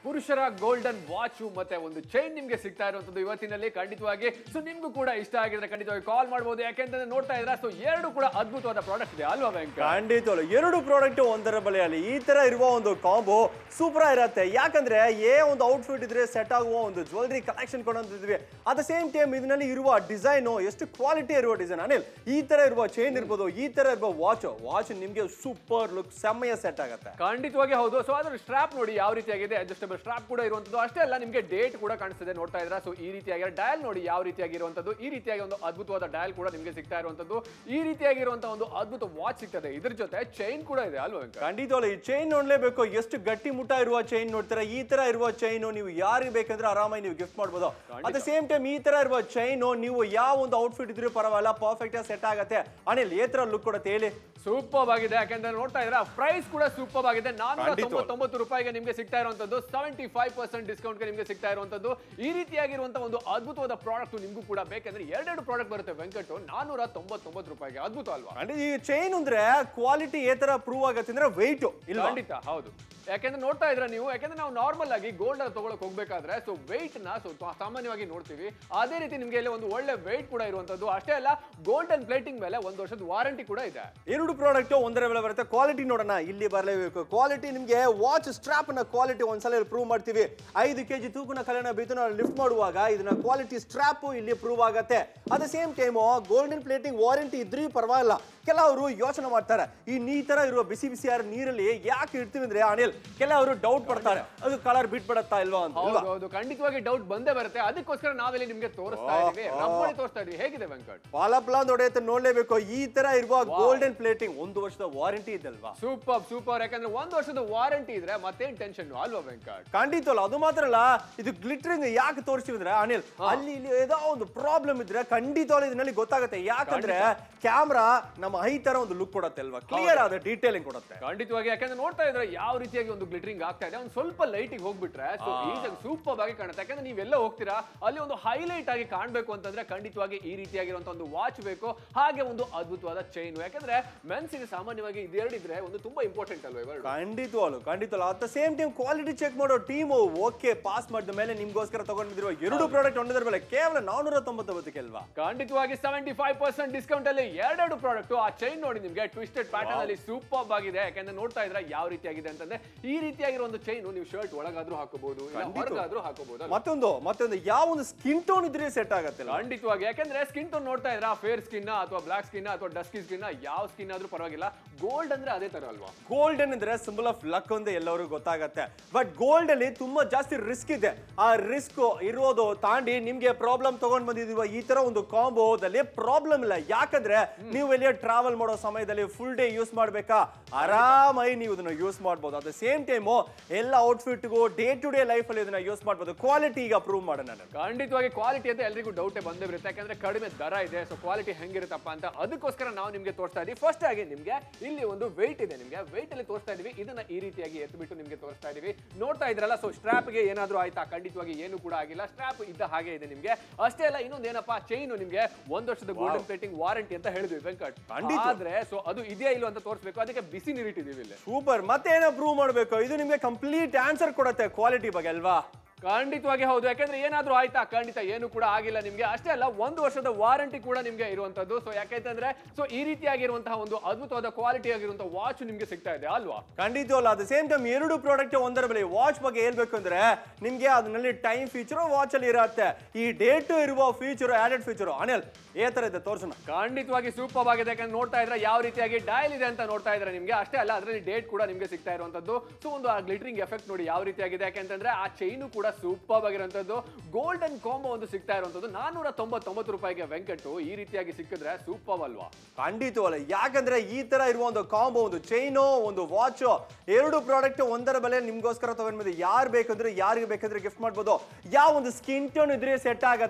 ಪುರುಷರ golden watch ಮತ್ತೆ ಒಂದು ಚೈನ್ ನಿಮ್ಗೆ ಸಿಗ್ತಾ ಇರುವಂತದ್ದು ಇವತ್ತಿನಲ್ಲಿ ಖಂಡಿತವಾಗಿ ಸೊ ನಿಮ್ಗೂ ಕೂಡ ಇಷ್ಟ ಆಗಿದ್ರೆ ಖಂಡಿತವಾಗಿ ಕಾಲ್ ಮಾಡಬಹುದು ಯಾಕೆಂತಂದ್ರೆ ನೋಡ್ತಾ ಇದ್ರ ಸೊ ಎರಡು ಕೂಡ ಅದ್ಭುತವಾದ ಪ್ರಾಡಕ್ಟ್ ಇದೆ ಅಲ್ವಾ ವೆಂಕಟ ಖಂಡಿತವಲ್ಲ ಎರಡು ಪ್ರಾಡಕ್ಟ್ ಒಂದರ ಬೆಲೆಯಲ್ಲಿ ಈ ತರ ಇರುವ ಒಂದು ಕಾಂಬೋ ಸೂಪರ್ ಇರತ್ತೆ ಯಾಕಂದ್ರೆ ಏ ಒಂದು ಔಟ್ಫಿಟ್ ಇದ್ರೆ ಸೆಟ್ ಆಗುವ ಒಂದು ಜ್ಯುವೆಲ್ರಿ ಕಲೆಕ್ಷನ್ ಕೊಡೋಂತಿದ್ವಿ ಅಟ್ ದ ಸೇಮ್ ಟೈಮ್ ಇದರಲ್ಲಿ ಇರುವ ಡಿಸೈನು ಎಷ್ಟು ಕ್ವಾಲಿಟಿ ಇರುವ ಡಿಸೈನ್ ಅನಿಲ್ ಈ ತರ ಇರುವ ಚೈನ್ ಇರ್ಬೋದು ಈ ತರ ಇರುವ ವಾಚ್ ವಾಚ್ ನಿಮ್ಗೆ ಸೂಪರ್ ಲುಕ್ ಸೆಮ್ಮೆಯ ಸೆಟ್ ಆಗತ್ತೆ ಖಂಡಿತವಾಗಿ ಹೌದು ಸೊ ಅದ್ರ ಸ್ಟ್ರಾಪ್ ನೋಡಿ ಯಾವ ರೀತಿಯಾಗಿದೆ ಅಡ್ಜಸ್ಟಬಲ್ ಸ್ಟ್ರಾಪ್ ಕೂಡ ಇರುವಂತದ್ದು ಅಷ್ಟೇ ಅಲ್ಲ ನಿಮಗೆ ಡೇಟ್ ಕೂಡ ಕಾಣಿಸ್ತಿದೆ ನೋಡ್ತಾ ಇದ್ರ ಸೊ ಈ ರೀತಿಯಾಗಿ ಡಯಲ್ ನೋಡಿ ಯಾವ ರೀತಿಯಾಗಿರುವಂತದ್ದು ಈ ರೀತಿಯಾಗಿ ಒಂದು ಅದ್ಭುತವಾದ ಡಯಲ್ ಕೂಡ ನಿಮಗೆ ಸಿಗ್ತಾ ಇರುವಂತದ್ದು ಈ ರೀತಿಯಾಗಿರುವಂತಹ ಒಂದು ಅದ್ಭುತ ವಾಚ್ ಸಿಗ್ತದೆ ಇದ್ರ ಜೊತೆ ಚೈನ್ ಕೂಡ ಇದೆ ಅಲ್ವಾ ವೆಂಕಟ ಖಂಡಿತವಲ್ಲ ಈ ಚೈನ್ ನೋಡ್ಲೇಬೇಕು ಎಷ್ಟು ಗಟ್ಟಿ ಮುಟ್ಟ ಇರುವ ಚೈನ್ ನೋಡ್ತೀರಾ ಈ ತರ ಇರುವ ಚೈನ್ ನೀವು ಯಾರಿಗೆ ಬೇಕಂದ್ರೆ ಆರಾಮಾಗಿ ನೀವು ಗಿಫ್ಟ್ ಮಾಡ್ಬೋದು ಅಟ್ ದ ಸೇಮ್ ಟೈಮ್ ಈ ತರ ಇರುವ ಚೈನ್ ನೀವು ಯಾವ ಒಂದು ಔಟ್ಫಿಟ್ ಇದ್ರೂ ಪರವಾಗಿಲ್ಲ ಪರ್ಫೆಕ್ಟ್ ಆಗಿ ಸೆಟ್ ಆಗತ್ತೆ ಅನಿಲ್ ಏ ತರ ಲುಕ್ ಕೊಡುತ್ತೆ ಹೇಳಿ ಸೂಪರ್ ಆಗಿದೆ ಯಾಕಂದ್ರೆ ನೋಡ್ತಾ ಇದ್ರ ಪ್ರೈಸ್ ಕೂಡ ಸೂಪರ್ ಆಗಿದೆ ನಾನೂರ ಖಂಡಿತವಾಗ್ಲೂ. ತೊಂಬತ್ತೊಂಬತ್ತು ರೂಪಾಯಿಗೆ ನಿಮಗೆ ಸಿಗ್ತಾ ಇರುವಂತದ್ದು ಸೆವೆಂಟಿ ಫೈವ್ ಪರ್ಸೆಂಟ್ ಡಿಸ್ಕೌಂಟ್ ನಿಮಗೆ ಸಿಗ್ತಾ ಇರುವಂತದ್ದು ಈ ರೀತಿಯಾಗಿರುವಂತಹ ಒಂದು ಅದ್ಭುತವಾದ ಪ್ರಾಡಕ್ಟ್ ನಿಮಗೂ ಕೂಡ ಬೇಕಂದ್ರೆ ಎರಡೆರಡು ಪ್ರಾಡಕ್ಟ್ ಬರುತ್ತೆ ವೆಂಕಟ್ ನಾನೂರ ತೊಂಬತ್ತೊಂಬತ್ತು ರೂಪಾಯಿಗೆ ಅದ್ಭುತ ಅಲ್ವಾ ಖಂಡಿತ ಈ ಚೈನ್ ಅಂದ್ರೆ ಕ್ವಾಲಿಟಿ ಏ ತರ ಪ್ರೂವ್ ಆಗತ್ತೆ ಅಂದ್ರೆ weight ಇಲ್ಲ ಖಂಡಿತ ಹೌದು ಯಾಕೆಂದ್ರೆ ನೋಡ್ತಾ ಇದ್ರ ನೀವು ಯಾಕೆಂದ್ರೆ ನಾವು ನಾರ್ಮಲ್ ಆಗಿ ಗೋಲ್ಡ್ ತಗೊಳಕ್ ಹೋಗ್ಬೇಕಾದ್ರೆ ಸೊ ವೆಯ್ಟ್ ನ ಸೊ ಸಾಮಾನ್ಯವಾಗಿ ನೋಡ್ತೀವಿ ಅದೇ ರೀತಿ ನಿಮ್ಗೆ ಇಲ್ಲಿ ಒಂದು ಒಳ್ಳೆ ವೆಯ್ಟ್ ಕೂಡ ಇರುವಂತದ್ದು ಅಷ್ಟೇ ಅಲ್ಲ ಗೋಲ್ಡನ್ ಪ್ಲೇಟಿಂಗ್ ಮೇಲೆ ಒಂದು ವರ್ಷದ ವಾರಂಟಿ ಕೂಡ ಇದೆ ಎರಡು ಪ್ರಾಡಕ್ಟ್ ಒಂದರ ಬೆಲೆ ಬರುತ್ತೆ ಕ್ವಾಲಿಟಿ ನೋಡೋಣ ಇಲ್ಲಿ ಬರಲೇಬೇಕು ಕ್ವಾಲಿಟಿ ನಿಮಗೆ ವಾಚ್ ಸ್ಟ್ರಾಪ್ ನ ಕ್ವಾಲಿಟಿ ಒಂದ್ಸಲ ಪ್ರೂವ್ ಮಾಡ್ತೀವಿ ಐದು ಕೆಜಿ ತೂಕನ ಕಲೆನ ಬಿದ್ದು ನಾವು ಲಿಫ್ಟ್ ಮಾಡುವಾಗ ಇದನ್ನ ಕ್ವಾಲಿಟಿ ಸ್ಟ್ರಾಪ್ ಇಲ್ಲಿ ಪ್ರೂವ್ ಆಗತ್ತೆ at the same time golden plating warranty ಇದ್ರೂ ಪರವಾಗಿಲ್ಲ ಕೆಲವರು ಯೋಚನೆ ಮಾಡ್ತಾರೆ ಈ ನೀ ತರ ಇರುವ ಬಿಸಿ ಬಿಸಿ ಯಾರು ನೀರಲ್ಲಿ ಯಾಕೆ ಇಡ್ತೀವಿ ಅಂದ್ರೆ ಅನಿಲ್ ಕೆಲವರು ಡೌಟ್ ಪಡ್ತಾರೆ ಅದು ಕಲರ್ ಬಿಟ್ಬಿಡತ್ತಾ ಇಲ್ವಾ ಅಂತ ಹೌದು ಇಲ್ವಾ ಹೌದು ಖಂಡಿತವಾಗಿ ಡೌಟ್ ಬಂದೇ ಬರುತ್ತೆ ಅದಕ್ಕೋಸ್ಕರ ನಾವಿಲ್ಲಿ ನಿಮ್ಗೆ ತೋರಿಸ್ತಾ ಇದೀವಿ ರಬ್ ಮಾಡಿ ತೋರಿಸ್ತಾ ಇದೀವಿ ಹೇಗಿದೆ ವೆಂಕಟ್ ಪಾಲಪ್ಲ ಹೊಡೆಯುತ್ತೆ ನೋಡ್ಲೇಬೇಕು ಈ ತರ ಇರುವ ಗೋಲ್ಡನ್ ಪ್ಲೇಟಿಂಗ್ ಒಂದು ವರ್ಷದ ವಾರಂಟಿ ಇದಲ್ವಾ ಸೂಪರ್ ಸೂಪರ್ ಯಾಕಂದ್ರೆ ಒಂದು ವರ್ಷದ ವಾರಂಟಿ ಇದ್ರೆ ಮತ್ತೇನ್ ಟೆನ್ಷನ್ ಅಲ್ವಾ ವೆಂಕಟ್ ಖಂಡಿತವಲ್ಲ ಅದು ಮಾತ್ರ ಅಲ್ಲ ಇದು ಗ್ಲಿಟರಿಂಗ್ ಯಾಕೆ ತೋರಿಸ್ತೀವಿ ಅಂದ್ರೆ ಅನಿಲ್ ಅಲ್ಲಿ ಇಲ್ಲಿ ಏನೋ ಒಂದು ಪ್ರಾಬ್ಲಮ್ ಇದ್ರೆ ಖಂಡಿತವಲ್ಲ ಇದರಲ್ಲಿ ಗೊತ್ತಾಗುತ್ತೆ ಯಾಕಂದ್ರೆ ಕ್ಯಾಮ್ರಾ ನಮ್ಮ ಐ ತರ ಒಂದು ಲುಕ್ ಕೊಡುತ್ತೆ ಅಲ್ವಾ ಕ್ಲಿಯರ್ ಆದ ಡೀಟೇಲಿಂಗ್ ಕೊಡುತ್ತೆ ಖಂಡಿತವಾಗಿ ಯಾಕಂದ್ರೆ ನೋಡ್ತಾ ಇದ್ರೆ ಯಾವ ರೀತಿಯಾಗಿ ಒಂದು ಗ್ಲಿಟರಿಂಗ್ ಆಗ್ತಾ ಇದೆ ಒಂದು ಸ್ವಲ್ಪ ಲೈಟಿಗೆ ಹೋಗ್ಬಿಟ್ರೆ ಸೊ ಈಸಾಗಿ ಸೂಪರ್ ಆಗಿ ಕಾಣುತ್ತೆ ಯಾಕಂದ್ರೆ ನೀವೆಲ್ಲ ಹೋಗ್ತೀರಾ ಅಲ್ಲಿ ಒಂದು ಹೈಲೈಟ್ ಆಗಿ ಕಾಣ್ಬೇಕು ಅಂತಂದ್ರೆ ಖಂಡಿತವಾಗಿ ಈ ರೀತಿಯಾಗಿರುವಂತ ಒಂದು ವಾಚ್ ಬೇಕು ಹಾಗೆ ಒಂದು ಅದ್ಭುತವಾದ ಚೈನ್ ಯಾಕಂದ್ರೆ ಮೆನ್ಸಿಗೆ ಸಾಮಾನ್ಯವಾಗಿ ಇದೆರಡಿದ್ರೆ ಒಂದು ತುಂಬಾ ಇಂಪಾರ್ಟೆಂಟ್ ಅಲ್ವಾ ಇವೆರಡು ಖಂಡಿತವಾಗ್ಲು ಖಂಡಿತವಲ್ಲ at the same time quality check ಮಾಡೋ ಟೀಮು ಓಕೆ ಪಾಸ್ ಮಾಡಿದ ಮೇಲೆ ನಿಮ್ಗೋಸ್ಕರ ತಗೊಂಡಿರುವ ಎರಡು ಪ್ರಾಡಕ್ಟ್ ಒಂದರ ಬೆಲೆ ಕೇವಲ ನಾನೂರ ತೊಂಬತ್ತೊಂಬತ್ತಕ್ಕೆ ಅಲ್ವಾ ಖಂಡಿತವಾಗಿ ಸೆವೆಂಟಿ ಫೈವ್ ಪರ್ಸೆಂಟ್ ಡಿಸ್ಕೌಂಟ್ ಅಲ್ಲಿ ಎರಡೆರಡು ಪ್ರಾಡಕ್ಟ್ ಆ ಚೈನ್ ನೋಡಿ ನಿಮ್ಗೆ ಟ್ವಿಸ್ಟೆಡ್ ಪ್ಯಾಟರ್ನ್ ಅಲ್ಲಿ ಸೂಪರ್ ಆಗಿದೆ ಯಾಕಂದ್ರೆ ನೋಡ್ತಾ ಇದ್ರೆ ಯಾವ ರೀತಿಯಾಗಿದೆ ಅಂತಂದ್ರೆ ಈ ರೀತಿಯಾಗಿರೋ ಒಂದು ಚೈನ್ ನೀವು ಶರ್ಟ್ ಒಳಗಾದ್ರೂ ಹಾಕೋಬಹುದು ಇಲ್ಲ ಖಂಡಿತ. ಹೊರಗಾದ್ರೂ ಹಾಕೋಬಹುದು ಮತ್ತೊಂದು ಮತ್ತೊಂದು ಯಾವ ಒಂದು ಸ್ಕಿನ್ ಟೋನ್ ಇದ್ರೆ ಸೆಟ್ ಆಗತ್ತೆ ಖಂಡಿತವಾಗಿ ಯಾಕಂದ್ರೆ ಸ್ಕಿನ್ ಟೋನ್ ನೋಡ್ತಾ ಇದ್ರ ಫೇರ್ ಸ್ಕಿನ್ ಅಥವಾ ಬ್ಲಾಕ್ ಸ್ಕಿನ್ ಅಥವಾ ಡಸ್ಕಿ ಸ್ಕಿನ್ ಯಾವ ಸ್ಕಿನ್ ಆದ್ರೂ ಪರವಾಗಿಲ್ಲ ಗೋಲ್ಡ್ ಅಂದ್ರೆ ಅದೇ ತರ ಅಲ್ವಾ ಗೋಲ್ಡನ್ ಅಂದ್ರೆ ಸಿಂಬಲ್ ಆಫ್ ಲಕ್ ಅಂತ ಎಲ್ಲರಿಗೂ ಗೊತ್ತಾಗತ್ತೆ ಬಟ್ ಗೋಲ್ಡ್ ಅಲ್ಲಿ ತುಂಬಾ ಜಾಸ್ತಿ ರಿಸ್ಕ್ ಇದೆ ಆ ರಿಸ್ಕ್ ಇರೋದು ತಾಂಡಿ ನಿಮ್ಗೆ ಪ್ರಾಬ್ಲಮ್ ತಗೊಂಡ್ ಬಂದಿದೀವ ಈ ತರ ಒಂದು ಕಾಂಬೋದಲ್ಲಿ ಪ್ರಾಬ್ಲಮ್ ಇಲ್ಲ ಯಾಕಂದ್ರೆ ನೀವು ಎಲ್ಲಿಯ ಟ್ರಾವೆಲ್ ಮಾಡೋ ಸಮಯದಲ್ಲಿ ಫುಲ್ ಡೇ ಯೂಸ್ ಮಾಡ್ಬೇಕಾ ಆರಾಮಾಗಿ ನೀವು ಇದನ್ನ ಯೂಸ್ ಮಾಡ್ಬೋದು ಅಟ್ ದ ಸೇಮ್ ಟೈಮು ಎಲ್ಲ ಔಟ್ಫಿಟ್ಗೂ ಡೇ ಟು ಡೇ ಲೈಫ್ ಅಲ್ಲಿ ಇದನ್ನ ಯೂಸ್ ಮಾಡ್ಬೋದು ಕ್ವಾಲಿಟಿ ಈಗ ಪ್ರೂವ್ ಮಾಡೋಣ ನಾನು ಖಂಡಿತವಾಗಿ ಕ್ವಾಲಿಟಿ ಅಂತ ಎಲ್ರಿಗೂ ಡೌಟೇ ಬಂದೇ ಬರುತ್ತೆ ಯಾಕಂದ್ರೆ ಕಡಿಮೆ ದರ ಇದೆ ಸೊ ಕ್ವಾಲಿಟಿ ಹೆಂಗಿರುತ್ತಪ್ಪ ಅಂತ ಅದಕ್ಕೋಸ್ಕರ ನಾವು ನಿಮ್ಗೆ ತೋರಿಸ್ತಾ ಇದೀವಿ ಫಸ್ಟ್ ಆಗಿ ನಿಮ್ಗೆ ಇಲ್ಲಿ ಒಂದು ವೆಯ್ಟ್ ಇದೆ ನಿಮ್ಗೆ ವೆಯ್ಟ್ ಅಲ್ಲಿ ತೋರಿಸ್ತಾ ಇದೀವಿ ಇದನ್ನ ಈ ರೀತಿಯಾಗಿ ಎತ್ಬಿಟ್ಟು ನಿಮ್ಗೆ ತೋರಿಸ್ತಾ ಇದೀವಿ ನೋಡ್ತಾ ಇದ್ರಲ್ಲ ಸೊ ಸ್ಟ್ರಾಪ್ ಗೆ ಏನಾದ್ರೂ ಆಯ್ತಾ ಖಂಡಿತವಾಗಿ ಏನು ಕೂಡ ಆಗಿಲ್ಲ ಸ್ಟ್ರಾಪ್ ಇದ್ದ ಹಾಗೆ ಇದೆ ನಿಮ್ಗೆ ಅಷ್ಟೇ ಅಲ್ಲ ಇನ್ನೊಂದು ಏನಪ್ಪಾ ಚೈನ್ ನಿಮ್ಗೆ ಒಂದ್ ವರ್ಷದ ಗೋಲ್ಡನ್ ಪ್ಲೇಟಿಂಗ್ ವಾರಂಟಿ ಅಂತ ಹೇಳಿದ್ವಿ ವೆಂಕಟ್ ಖಂಡಿತ. ಆದ್ರೆ ಸೊ ಅದು ಇದೆಯಾ ಇಲ್ಲ ಅಂತ ತೋರಿಸ್ಬೇಕು ಅದಕ್ಕೆ ಬಿಸಿ ನೀರಿಟ್ಟಿದೀವಿ ಇಲ್ಲಿ ಸೂಪರ್ ಮತ್ತೆ ಏನೋ ಪ್ರೂವ್ ಮಾಡಬೇಕು ಇದು ನಿಮ್ಗೆ ಕಂಪ್ಲೀಟ್ ಆನ್ಸರ್ ಕೊಡುತ್ತೆ ಕ್ವಾಲಿಟಿ ಬಗ್ಗೆ ಅಲ್ವಾ ಖಂಡಿತವಾಗಿ ಹೌದು ಯಾಕಂದ್ರೆ ಏನಾದ್ರೂ ಆಯ್ತಾ ಖಂಡಿತ ಏನು ಕೂಡ ಆಗಿಲ್ಲ ನಿಮ್ಗೆ ಅಷ್ಟೇ ಅಲ್ಲ ಒಂದು ವರ್ಷದ ವಾರಂಟಿ ಕೂಡ ನಿಮ್ಗೆ ಇರುವಂತದ್ದು ಸೊ ಯಾಕಂತಂದ್ರೆ ಸೊ ಈ ರೀತಿಯಾಗಿರುವಂತಹ ಒಂದು ಅದ್ಭುತವಾದ ಕ್ವಾಲಿಟಿ ಆಗಿರುವಂತಹ ವಾಚ್ ನಿಮ್ಗೆ ಸಿಗ್ತಾ ಇದೆ ಅಲ್ವಾ ಖಂಡಿತವಲ್ಲ ಅಟ್ ಸೇಮ್ ಟೈಮ್ ಎರಡು ಪ್ರಾಡಕ್ಟ್ ಒಂದರ ಬೆಲೆ ವಾಚ್ ಬಗ್ಗೆ ಹೇಳ್ಬೇಕು ಅಂದ್ರೆ ನಿಮ್ಗೆ ಅದರಲ್ಲಿ ಟೈಮ್ ಫೀಚರ್ ವಾಚ್ ಅಲ್ಲಿ ಇರತ್ತೆ ಈ ಡೇಟ್ ಇರುವ ಫೀಚರ್ ಆಡೆಡ್ ಫೀಚರ್ ಅನಿಲ್ ಏ ತರ ಇದೆ ತೋರ್ಸೋಣ ಖಂಡಿತವಾಗಿ ಸೂಪರ್ ಆಗಿದೆ ಯಾಕಂದ್ರೆ ನೋಡ್ತಾ ಇದ್ರೆ ಯಾವ ರೀತಿಯಾಗಿ ಡಯಲ್ ಇದೆ ಅಂತ ನೋಡ್ತಾ ಇದ್ರೆ ನಿಮ್ಗೆ ಅಷ್ಟೇ ಅಲ್ಲ ಅದರಲ್ಲಿ ಡೇಟ್ ಕೂಡ ನಿಮ್ಗೆ ಸಿಗ್ತಾ ಇರುವಂತದ್ದು ಸೊ ಒಂದು ಆ ಗ್ಲಿಟರಿಂಗ್ ಎಫೆಕ್ಟ್ ನೋಡಿ ಯಾವ ರೀತಿಯಾಗಿದೆ ಯಾಕಂತಂದ್ರೆ ಆ ಚೈನು ಕೂಡ ಸೂಪರ್ ಆಗಿರುವಂತದ್ದು ಗೋಲ್ಡನ್ ಕಾಂಬೋ ಒಂದು ಸಿಗ್ತಾ ಇರುವಂತದ್ದು ನಾನೂರ ತೊಂಬತ್ತೊಂಬತ್ತು ರೂಪಾಯಿಗೆ ವೆಂಕಟು ಈ ರೀತಿಯಾಗಿ ಸಿಕ್ಕಿದ್ರೆ ಸೂಪರ್ ಅಲ್ವಾ ಖಂಡಿತವಲ್ಲ ಯಾಕಂದ್ರೆ ಈ ತರ ಇರುವ ಒಂದು ಕಾಂಬೋ ಒಂದು ಚೈನು ಒಂದು ವಾಚ್ ಎರಡು ಪ್ರಾಡಕ್ಟ್ ಒಂದರ ಬೆಲೆ ನಿಮ್ಗೋಸ್ಕರ ತಗೊಂಡ್ಬಂದು ಯಾರು ಬೇಕಂದ್ರೆ ಯಾರಿಗೆ ಬೇಕಂದ್ರೆ ಗಿಫ್ಟ್ ಮಾಡ್ಬೋದು ಯಾವ ಒಂದು ಸ್ಕಿನ್ ಟೋನ್ ಇದ್ರೆ ಸೆಟ್ ಆಗತ್ತೆ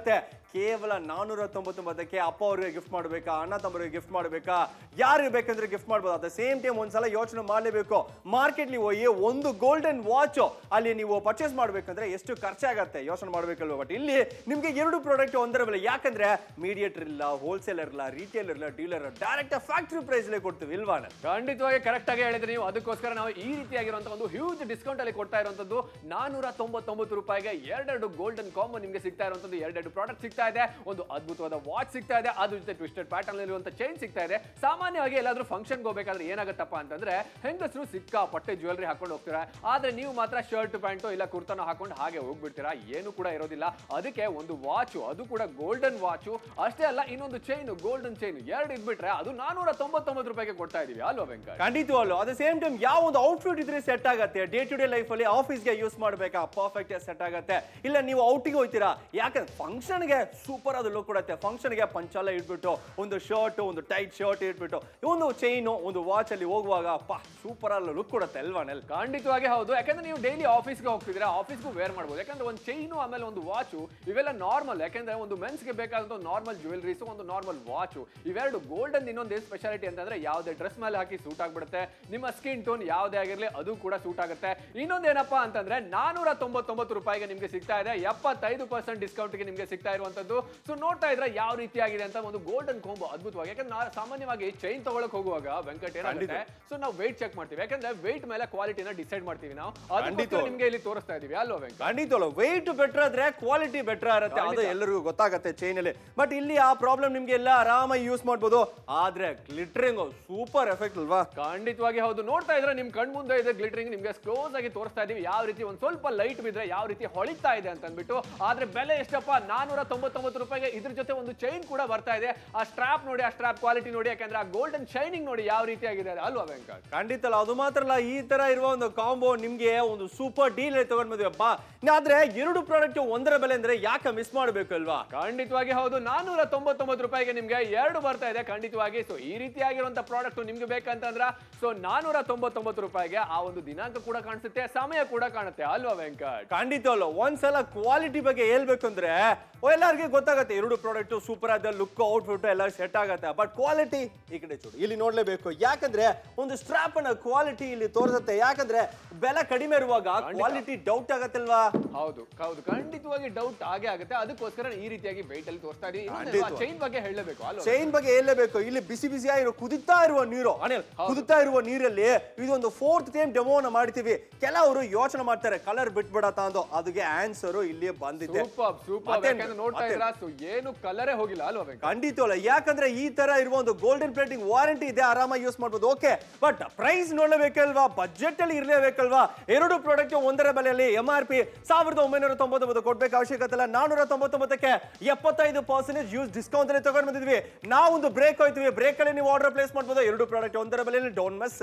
ಕೇವಲ ನಾನೂರ ತೊಂಬತ್ತೊಂಬತ್ತಕ್ಕೆ ಅಪ್ಪ ಅವ್ರಿಗೆ ಗಿಫ್ಟ್ ಮಾಡಬೇಕಾ ಅಣ್ಣ ತಮ್ಮರಿಗೆ ಗಿಫ್ಟ್ ಮಾಡಬೇಕಾ ಯಾರಿಗೆ ಬೇಕಂದ್ರೆ ಗಿಫ್ಟ್ ಮಾಡ್ಬೋದು ಅಟ್ ದ ಸೇಮ್ ಟೈಮ್ ಒಂದ್ಸಲ ಯೋಚನೆ ಮಾಡಲೇಬೇಕು ಮಾರ್ಕೆಟ್ಲಿ ಹೋಗಿ ಒಂದು ಗೋಲ್ಡನ್ ವಾಚ್ ಅಲ್ಲಿ ನೀವು ಪರ್ಚೇಸ್ ಮಾಡ್ಬೇಕಂದ್ರೆ ಎಷ್ಟು ಖರ್ಚಾಗತ್ತೆ ಯೋಚನೆ ಮಾಡ್ಬೇಕಲ್ವ ಬಟ್ ಇಲ್ಲಿ ನಿಮ್ಗೆ ಎರಡು ಪ್ರಾಡಕ್ಟ್ ಒಂದರ ಬೆಲೆ ಯಾಕಂದ್ರೆ ಮೀಡಿಯೇಟರ್ ಇಲ್ಲ ಹೋಲ್ಸೇಲರ್ ಇಲ್ಲ ರಿಟೇಲರ್ ಇಲ್ಲ ಡೀಲರ್ ಡೈರೆಕ್ಟ್ ಫ್ಯಾಕ್ಟ್ರಿ ಪ್ರೈಸ್ ಕೊಡ್ತೀವಿ ಇಲ್ವಾ ಅನಲ್? ಖಂಡಿತವಾಗಿ ಕರೆಕ್ಟ್ ಆಗಿ ಹೇಳಿದ್ರೆ ನೀವು ಅದಕ್ಕೋಸ್ಕರ ನಾವು ಈ ರೀತಿಯಾಗಿರುವಂತಹ ಒಂದು ಹ್ಯೂಜ್ ಡಿಸ್ಕೌಂಟ್ ಅಲ್ಲಿ ಕೊಡ್ತಾ ಇರುವಂತದ್ದು ನಾನೂರ ತೊಂಬತ್ತೊಂಬತ್ತು ರೂಪಾಯಿಗೆ ಎರಡೆರಡು ಗೋಲ್ಡನ್ ಕಾಂಬೋ ನಿಮಗೆ ಸಿಗ್ತಾ ಇರುವಂತದ್ದು ಎರಡೆರಡು ಪ್ರಾಡಕ್ಟ್ ಸಿಗ್ತಾ ಇದೆ ಒಂದು ಅದ್ಭುತವಾದ ವಾಚ್ ಸಿಗ್ತಾ ಇದೆ ಅದ್ರ ಜೊತೆ ಟ್ವಿಸ್ಟೆಡ್ ಪ್ಯಾಟರ್ನ್ ಇರುವಂತ ಚೈನ್ ಸಿಗ್ತಾ ಇದೆ ಸಾಮಾನ್ಯವಾಗಿ ಎಲ್ಲಾದ್ರೂ ಫಂಕ್ಷನ್ ಹೋಗ್ಬೇಕಾದ್ರೆ ಏನಾಗತ್ತಪ್ಪ ಅಂತಂದ್ರೆ ಹೆಂಗಸರು ಸಿಕ್ಕಾಪಟ್ಟೆ ಜ್ಯುವೆಲ್ರಿ ಹಾಕೊಂಡು ಹೋಗ್ತೀರಾ ಆದ್ರೆ ನೀವು ಮಾತ್ರ ಶರ್ಟ್ ಪ್ಯಾಂಟು ಇಲ್ಲ ಕುರ್ತಾನ ಹಾಕೊಂಡು ಹಾಗೆ ಹೋಗ್ಬಿಡ್ತೀರಾ ಏನು ಕೂಡ ಇರೋದಿಲ್ಲ ಅದಕ್ಕೆ ಒಂದು ವಾಚು ಅದು ಕೂಡ ಗೋಲ್ಡನ್ ವಾಚು ಅಷ್ಟೇ ಅಲ್ಲ ಇನ್ನೊಂದು ಚೈನ್ ಗೋಲ್ಡನ್ ಚೈನ್ ಎರಡು ಇದ್ಬಿಟ್ರೆ ಅದು ನಾನೂರ ತೊಂಬತ್ತೊಂಬತ್ತು ರೂಪಾಯಿಗೆ ಕೊಡ್ತಾ ಇದೀವಿ ಅಲ್ವಾ ವೆಂಕಟ್ ಖಂಡಿತವಲ್ಲ ಅಟ್ ದ ಸೇಮ್ ಟೈಮ್ ಯಾವ ಒಂದು ಔಟ್ಫಿಟ್ ಇದ್ರೆ ಸೆಟ್ ಆಗತ್ತೆ ಡೇ ಟು ಡೇ ಲೈಫ್ ಅಲ್ಲಿ ಆಫೀಸ್ಗೆ ಯೂಸ್ ಮಾಡಬೇಕಾ ಪರ್ಫೆಕ್ಟ್ ಸೆಟ್ ಆಗತ್ತೆ ಇಲ್ಲ ನೀವು ಔಟಿಗೆ ಹೋಗ್ತೀರಾ ಯಾಕಂದ್ರೆ ಫಂಕ್ಷನ್ಗೆ ಸೂಪರ್ ಆದ ಲುಕ್ ಕೊಡುತ್ತೆ ಫಂಕ್ಷನ್ಗೆ ಪಂಚಾಲ ಇಟ್ಬಿಟ್ಟು ಒಂದು ಶರ್ಟ್ ಒಂದು ಟೈಟ್ ಶರ್ಟ್ ಇಟ್ಬಿಟ್ಟು ಒಂದು ಚೈನು ಒಂದು ವಾಚ್ ಅಲ್ಲಿ ಹೋಗುವಾಗ ಅಪ್ಪ ಸೂಪರ್ ಆದ ಲುಕ್ ಕೊಡುತ್ತೆ ಅಲ್ವಾ ನೆಲ್ ಖಂಡಿತವಾಗಿ ಹೌದು ಯಾಕಂದ್ರೆ ನೀವು ಡೈಲಿ ಆಫೀಸ್ಗೆ ಹೋಗ್ತಿದ್ರೆ ಆಫೀಸ್ಗೂ ವೇರ್ ಮಾಡ್ಬೋದು ಯಾಕಂದ್ರೆ ಒಂದು ಚೈನು ಆಮೇಲೆ ಒಂದು ವಾಚು ಇವೆಲ್ಲ ನಾರ್ಮಲ್ ಯಾಕಂದ್ರೆ ಒಂದು ಮೆನ್ಸ್ಗೆ ಬೇಕಾದಂತ ನಾರ್ಮಲ್ ಜ್ಯುವೆಲ್ರೀಸ್ ಒಂದು ನಾರ್ಮಲ್ ವಾಚು ಇವೆರಡು ಗೋಲ್ಡನ್ ಇನ್ನೊಂದು ಸ್ಪೆಷಾಲಿಟಿ ಅಂತಂದ್ರೆ ಯಾವುದೇ ಡ್ರೆಸ್ ಮೇಲೆ ಹಾಕಿ ಸೂಟ್ ಆಗ್ಬಿಡುತ್ತೆ ನಿಮ್ಮ ಸ್ಕಿನ್ ಟೋನ್ ಯಾವುದೇ ಆಗಿರಲಿ ಅದು ಕೂಡ ಸೂಟ್ ಆಗುತ್ತೆ ಇನ್ನೊಂದೇನಪ್ಪಾ ಅಂತಂದ್ರೆ ನಾನೂರ ತೊಂಬತ್ತೊಂಬತ್ತು ರೂಪಾಯಿಗೆ ನಿಮಗೆ ಸಿಗ್ತಾ ಇದೆ ಎಪ್ಪತ್ತೈದು ಪರ್ಸೆಂಟ್ ಡಿಸ್ಕೌಂಟ್ಗೆ ನಿಮಗೆ ಸಿಗ್ತಾ ಇರುವಂತದ್ದು ಸೊ ನೋಡ್ತಾ ಇದ್ರೆ ಯಾವ ರೀತಿಯಾಗಿದೆ ಅಂತ ಒಂದು ಗೋಲ್ಡನ್ ಕೊಂಬು ಅದ್ಭುತವಾಗಿ ಯಾಕಂದ್ರೆ ನಾ- ಸಾಮಾನ್ಯವಾಗಿ ಚೈನ್ ತಗೊಳಕ್ ಹೋಗುವಾಗ ವೆಂಕಟ್ ಏನಾಗುತ್ತೆ ಸೊ ನಾವು ವೆಯ್ಟ್ ಚೆಕ್ ಮಾಡ್ತೀವಿ ಯಾಕಂದ್ರೆ ವೆಯ್ಟ್ ಮೇಲೆ ಕ್ವಾಲಿಟಿನ ಡಿಸೈಡ್ ಮಾಡ್ತೀವಿ ನಾವು ಅದಕ್ಕೋಸ್ಕರ ಖಂಡಿತ. ನಿಮ್ಗೆ ಇಲ್ಲಿ ತೋರಿಸ್ತಾ ಇದೀವಿ ಅಲ್ವಾ ವೆಂಕಟ್ ಖಂಡಿತವಲ್ಲ ವೆಯ್ಟ್ ಬೆಟರ್ ಆದ್ರೆ ಕ್ವಾಲಿಟಿ ಬೆಟರ್ ಇರುತ್ತೆ ಅದು ಖಂಡಿತ. ಎಲ್ಲರಿಗೂ ಗೊತ್ತಾಗತ್ತೆ ಚೈನ್ ಅಲ್ಲಿ ಬಟ್ ಇಲ್ಲಿ ಆ ಪ್ರಾಬ್ಲಮ್ ನಿಮ್ಗೆ ಎಲ್ಲ ಆರಾಮಾಗಿ ಯೂಸ್ ಮಾಡ್ಬೋದು ಆದ್ರೆ ಗ್ಲಿಟ್ರಿಂಗ್ ಸೂಪರ್ ಎಫೆಕ್ಟ್ ಅಲ್ವಾ ಖಂಡಿತವಾಗಿ ಹೌದು ನೋಡ್ತಾ ಇದ್ರೆ ನಿಮ್ ಕಣ್ ಮುಂದೆ ಇದೆ ಗ್ಲಿಟರಿಂಗ್ ನಿಮ್ಗೆ ಕ್ಲೋಸ್ ಆಗಿ ತೋರಿಸ್ತಾ ಇದೀವಿ ಯಾವ ರೀತಿ ಒಂದ್ ಸ್ವಲ್ಪ ಲೈಟ್ ಬಿದ್ರೆ ಯಾವ ರೀತಿ ಹೊಳಿತಾ ಇದೆ ಅಂತ ಅಂದ್ಬಿಟ್ಟು ಆದ್ರೆ ಬೆಲೆ ಎಷ್ಟಪ್ಪ ನಾನೂರ ತೊಂಬತ್ತೊಂಬತ್ತು ರೂಪಾಯಿಗೆ ಇದ್ರ ಜೊತೆ ಒಂದು ಚೈನ್ ಕೂಡ ಬರ್ತಾ ಇದೆ ಆ ಸ್ಟ್ರಾಪ್ ನೋಡಿ ಆ ಸ್ಟ್ರಾಪ್ ಕ್ವಾಲಿಟಿ ನೋಡಿ ಯಾಕಂದ್ರೆ ಆ ಗೋಲ್ಡನ್ ಶೈನಿಂಗ್ ನೋಡಿ ಯಾವ ರೀತಿಯಾಗಿದೆ ಅದು ಅಲ್ವಾ ವೆಂಕಟ್ ಖಂಡಿತ ಅಲ್ಲ ಅದು ಮಾತ್ರ ಅಲ್ಲ ಈ ತರ ಇರುವ ಒಂದು ಕಾಂಬೋ ನಿಮ್ಗೆ ಒಂದು ಸೂಪರ್ ಡೀಲ್ ತಗೊಂಡ್ ಬಂದಿವಪ್ಪ ಆದ್ರೆ ಎರಡು ಪ್ರಾಡಕ್ಟ್ ಒಂದರ ಬೆಲೆ ಅಂದ್ರೆ ಯಾಕೆ ಮಿಸ್ ಮಾಡ್ಬೇಕು ಅಲ್ವಾ ಖಂಡಿತವಾಗಿ ಹೌದು ನಾನೂರ ತೊಂಬತ್ತೊಂಬತ್ತು ರೂಪಾಯಿಗೆ ನಿಮ್ಗೆ ಎರಡು ಬರ್ತಾ ಇದೆ ಖಂಡಿತವಾಗಿ ಸೊ ಈ ರೀತಿಯಾಗಿರುವಂತ ಪ್ರಾಡಕ್ಟ್ ನಿಮ್ಗೆ ಬೇಕಂತಂದ್ರ ಸೊ ನಾನೂರ ತೊಂಬತ್ತೊಂಬತ್ತು ರೂಪಾಯಿಗೆ ಆ ಒಂದು ದಿನಾಂಕ ಕೂಡ ಕಾಣಿಸುತ್ತೆ ಸಮಯ ಕೂಡ ಕಾಣುತ್ತೆ ಅಲ್ವಾ ವೆಂಕಟ್ ಖಂಡಿತ ಅಲ್ಲ ಒಂದ್ಸಲ ಕ್ವಾಲಿಟಿ ಬಗ್ಗೆ ಹೇಳ್ಬೇಕಂದ್ರೆ ಎಲ್ಲರಿಗೆ ಗೊತ್ತಾಗತ್ತೆ ಎರಡು ಪ್ರಾಡಕ್ಟ್ ಸೂಪರ್ ಆದ ಲುಕ್ ಔಟ್ಫಿಟ್ ಎಲ್ಲ ಸೆಟ್ ಆಗತ್ತೆ ಬಟ್ ಕ್ವಾಲಿಟಿ ಈ ಕಡೆ ಚೂಡು ಇಲ್ಲಿ ನೋಡ್ಲೇಬೇಕು ಯಾಕಂದ್ರೆ ಒಂದು ಸ್ಟ್ರಾಪ್ ಅನ್ನ ಕ್ವಾಲಿಟಿ ಇಲ್ಲಿ ತೋರಿಸುತ್ತೆ ಯಾಕಂದ್ರೆ ಬೆಲೆ ಕಡಿಮೆ ಇರುವಾಗ ಕ್ವಾಲಿಟಿ ಡೌಟ್ ಆಗತ್ತಲ್ವಾ ಹೌದು ಹೌದು ಖಂಡಿತವಾಗಿ ಡೌಟ್ ಆಗೇ ಆಗುತ್ತೆ ಅದಕ್ಕೋಸ್ಕರ ಈ ರೀತಿಯಾಗಿ weight ಅಲ್ಲಿ ತೋರಿಸ್ತಾ ಇದೀವಿ ಖಂಡಿತವಾಗಿ. ಚೈನ್ ಬಗ್ಗೆ ಹೇಳಬೇಕು ಅಲ್ವಾ ಚೈನ್ ಬಗ್ಗೆ ಹೇಳಲೇಬೇಕು ಇಲ್ಲಿ ಬಿಸಿ ಬಿಸಿ ಆಗಿರೋ ಕುದಿತಾ ಇರುವ ನೀರು ಅನಿಲ್ ಕುದಿತಾ ಇರುವ ನೀರಲ್ಲಿ ಇದೊಂದು ಫೋರ್ತ್ ಟೈಮ್ ಡೆಮೋನ ಮಾಡ್ತೀವಿ ಕೆಲವರು ಯೋಚನೆ ಮಾಡ್ತಾರೆ ಕಲರ್ ಬಿಟ್ಬಿಡತ್ತ ಅಂದು ಅದಕ್ಕೆ ಆನ್ಸರ್ ಇಲ್ಲಿ ಬಂದಿದೆ ಸೂಪರ್ ಸೂಪರ್ ಮತ್ತೇನ್ ಯಾಕಂದ್ರೆ ನೋಡ್ತಾ ಮತ್ತೇನ್? ಇದ್ರ ಸೊ ಏನು ಕಲರೇ ಹೋಗಿಲ್ಲ ಅಲ್ವಾ ವೆಂಕಟ್ ಖಂಡಿತ ಅಲ್ಲ ಯಾಕಂದ್ರೆ ಈ ತರ ಇರುವ ಒಂದು ಗೋಲ್ಡನ್ ಪ್ಲೇಟಿಂಗ್ ವಾರಂಟಿ ಇದೆ ಆರಾಮಾಗಿ ಯೂಸ್ ಮಾಡ್ಬೋದು ಓಕೆ ಬಟ್ ಪ್ರೈಸ್ ನೋಡಬೇಕಲ್ವಾ ಬಜೆಟ್ ಅಲ್ಲಿ ಇರಲೇಬೇಕಲ್ವಾ ಎರಡು ಪ್ರಾಡಕ್ಟ್ ಒಂದರ ಬೆಲೆಯಲ್ಲಿ ಎಂ ಆರ್ ಪಿ ಸಾವಿರದ ಒಂಬೈನೂರ ತೊಂಬತ್ತೊಂಬತ್ತು ಕೊಡ್ಬೇಕು ಅವಶ್ಯಕತೆ ಇಲ್ಲ ನಾನೂರ ತೊಂಬತ್ತೊಂಬತ್ತಕ್ಕೆ ಎಪ್ಪತ್ತೈದು ಪರ್ಸೆಂಟೇಜ್ ಯೂಸ್ ಡಿಸ್ಕೌಂಟ್ ಅಲ್ಲಿ ತಗೊಂಡ್ ಬಂದಿದ್ವಿ ನಾವೊಂದು ಬ್ರೇಕ್ ಹೋಯ್ತೀವಿ ಬ್ರೇಕ್ ಅಲ್ಲಿ ನೀವು ಆರ್ಡರ್ ಪ್ಲೇಸ್ ಮಾಡ್ಬೋದು ಎರಡು ಪ್ರಾಡಕ್ಟ್ ಒಂದರ ಬೆಲೆಯಲ್ಲಿ ಡೌನ್ ಮೆಸ್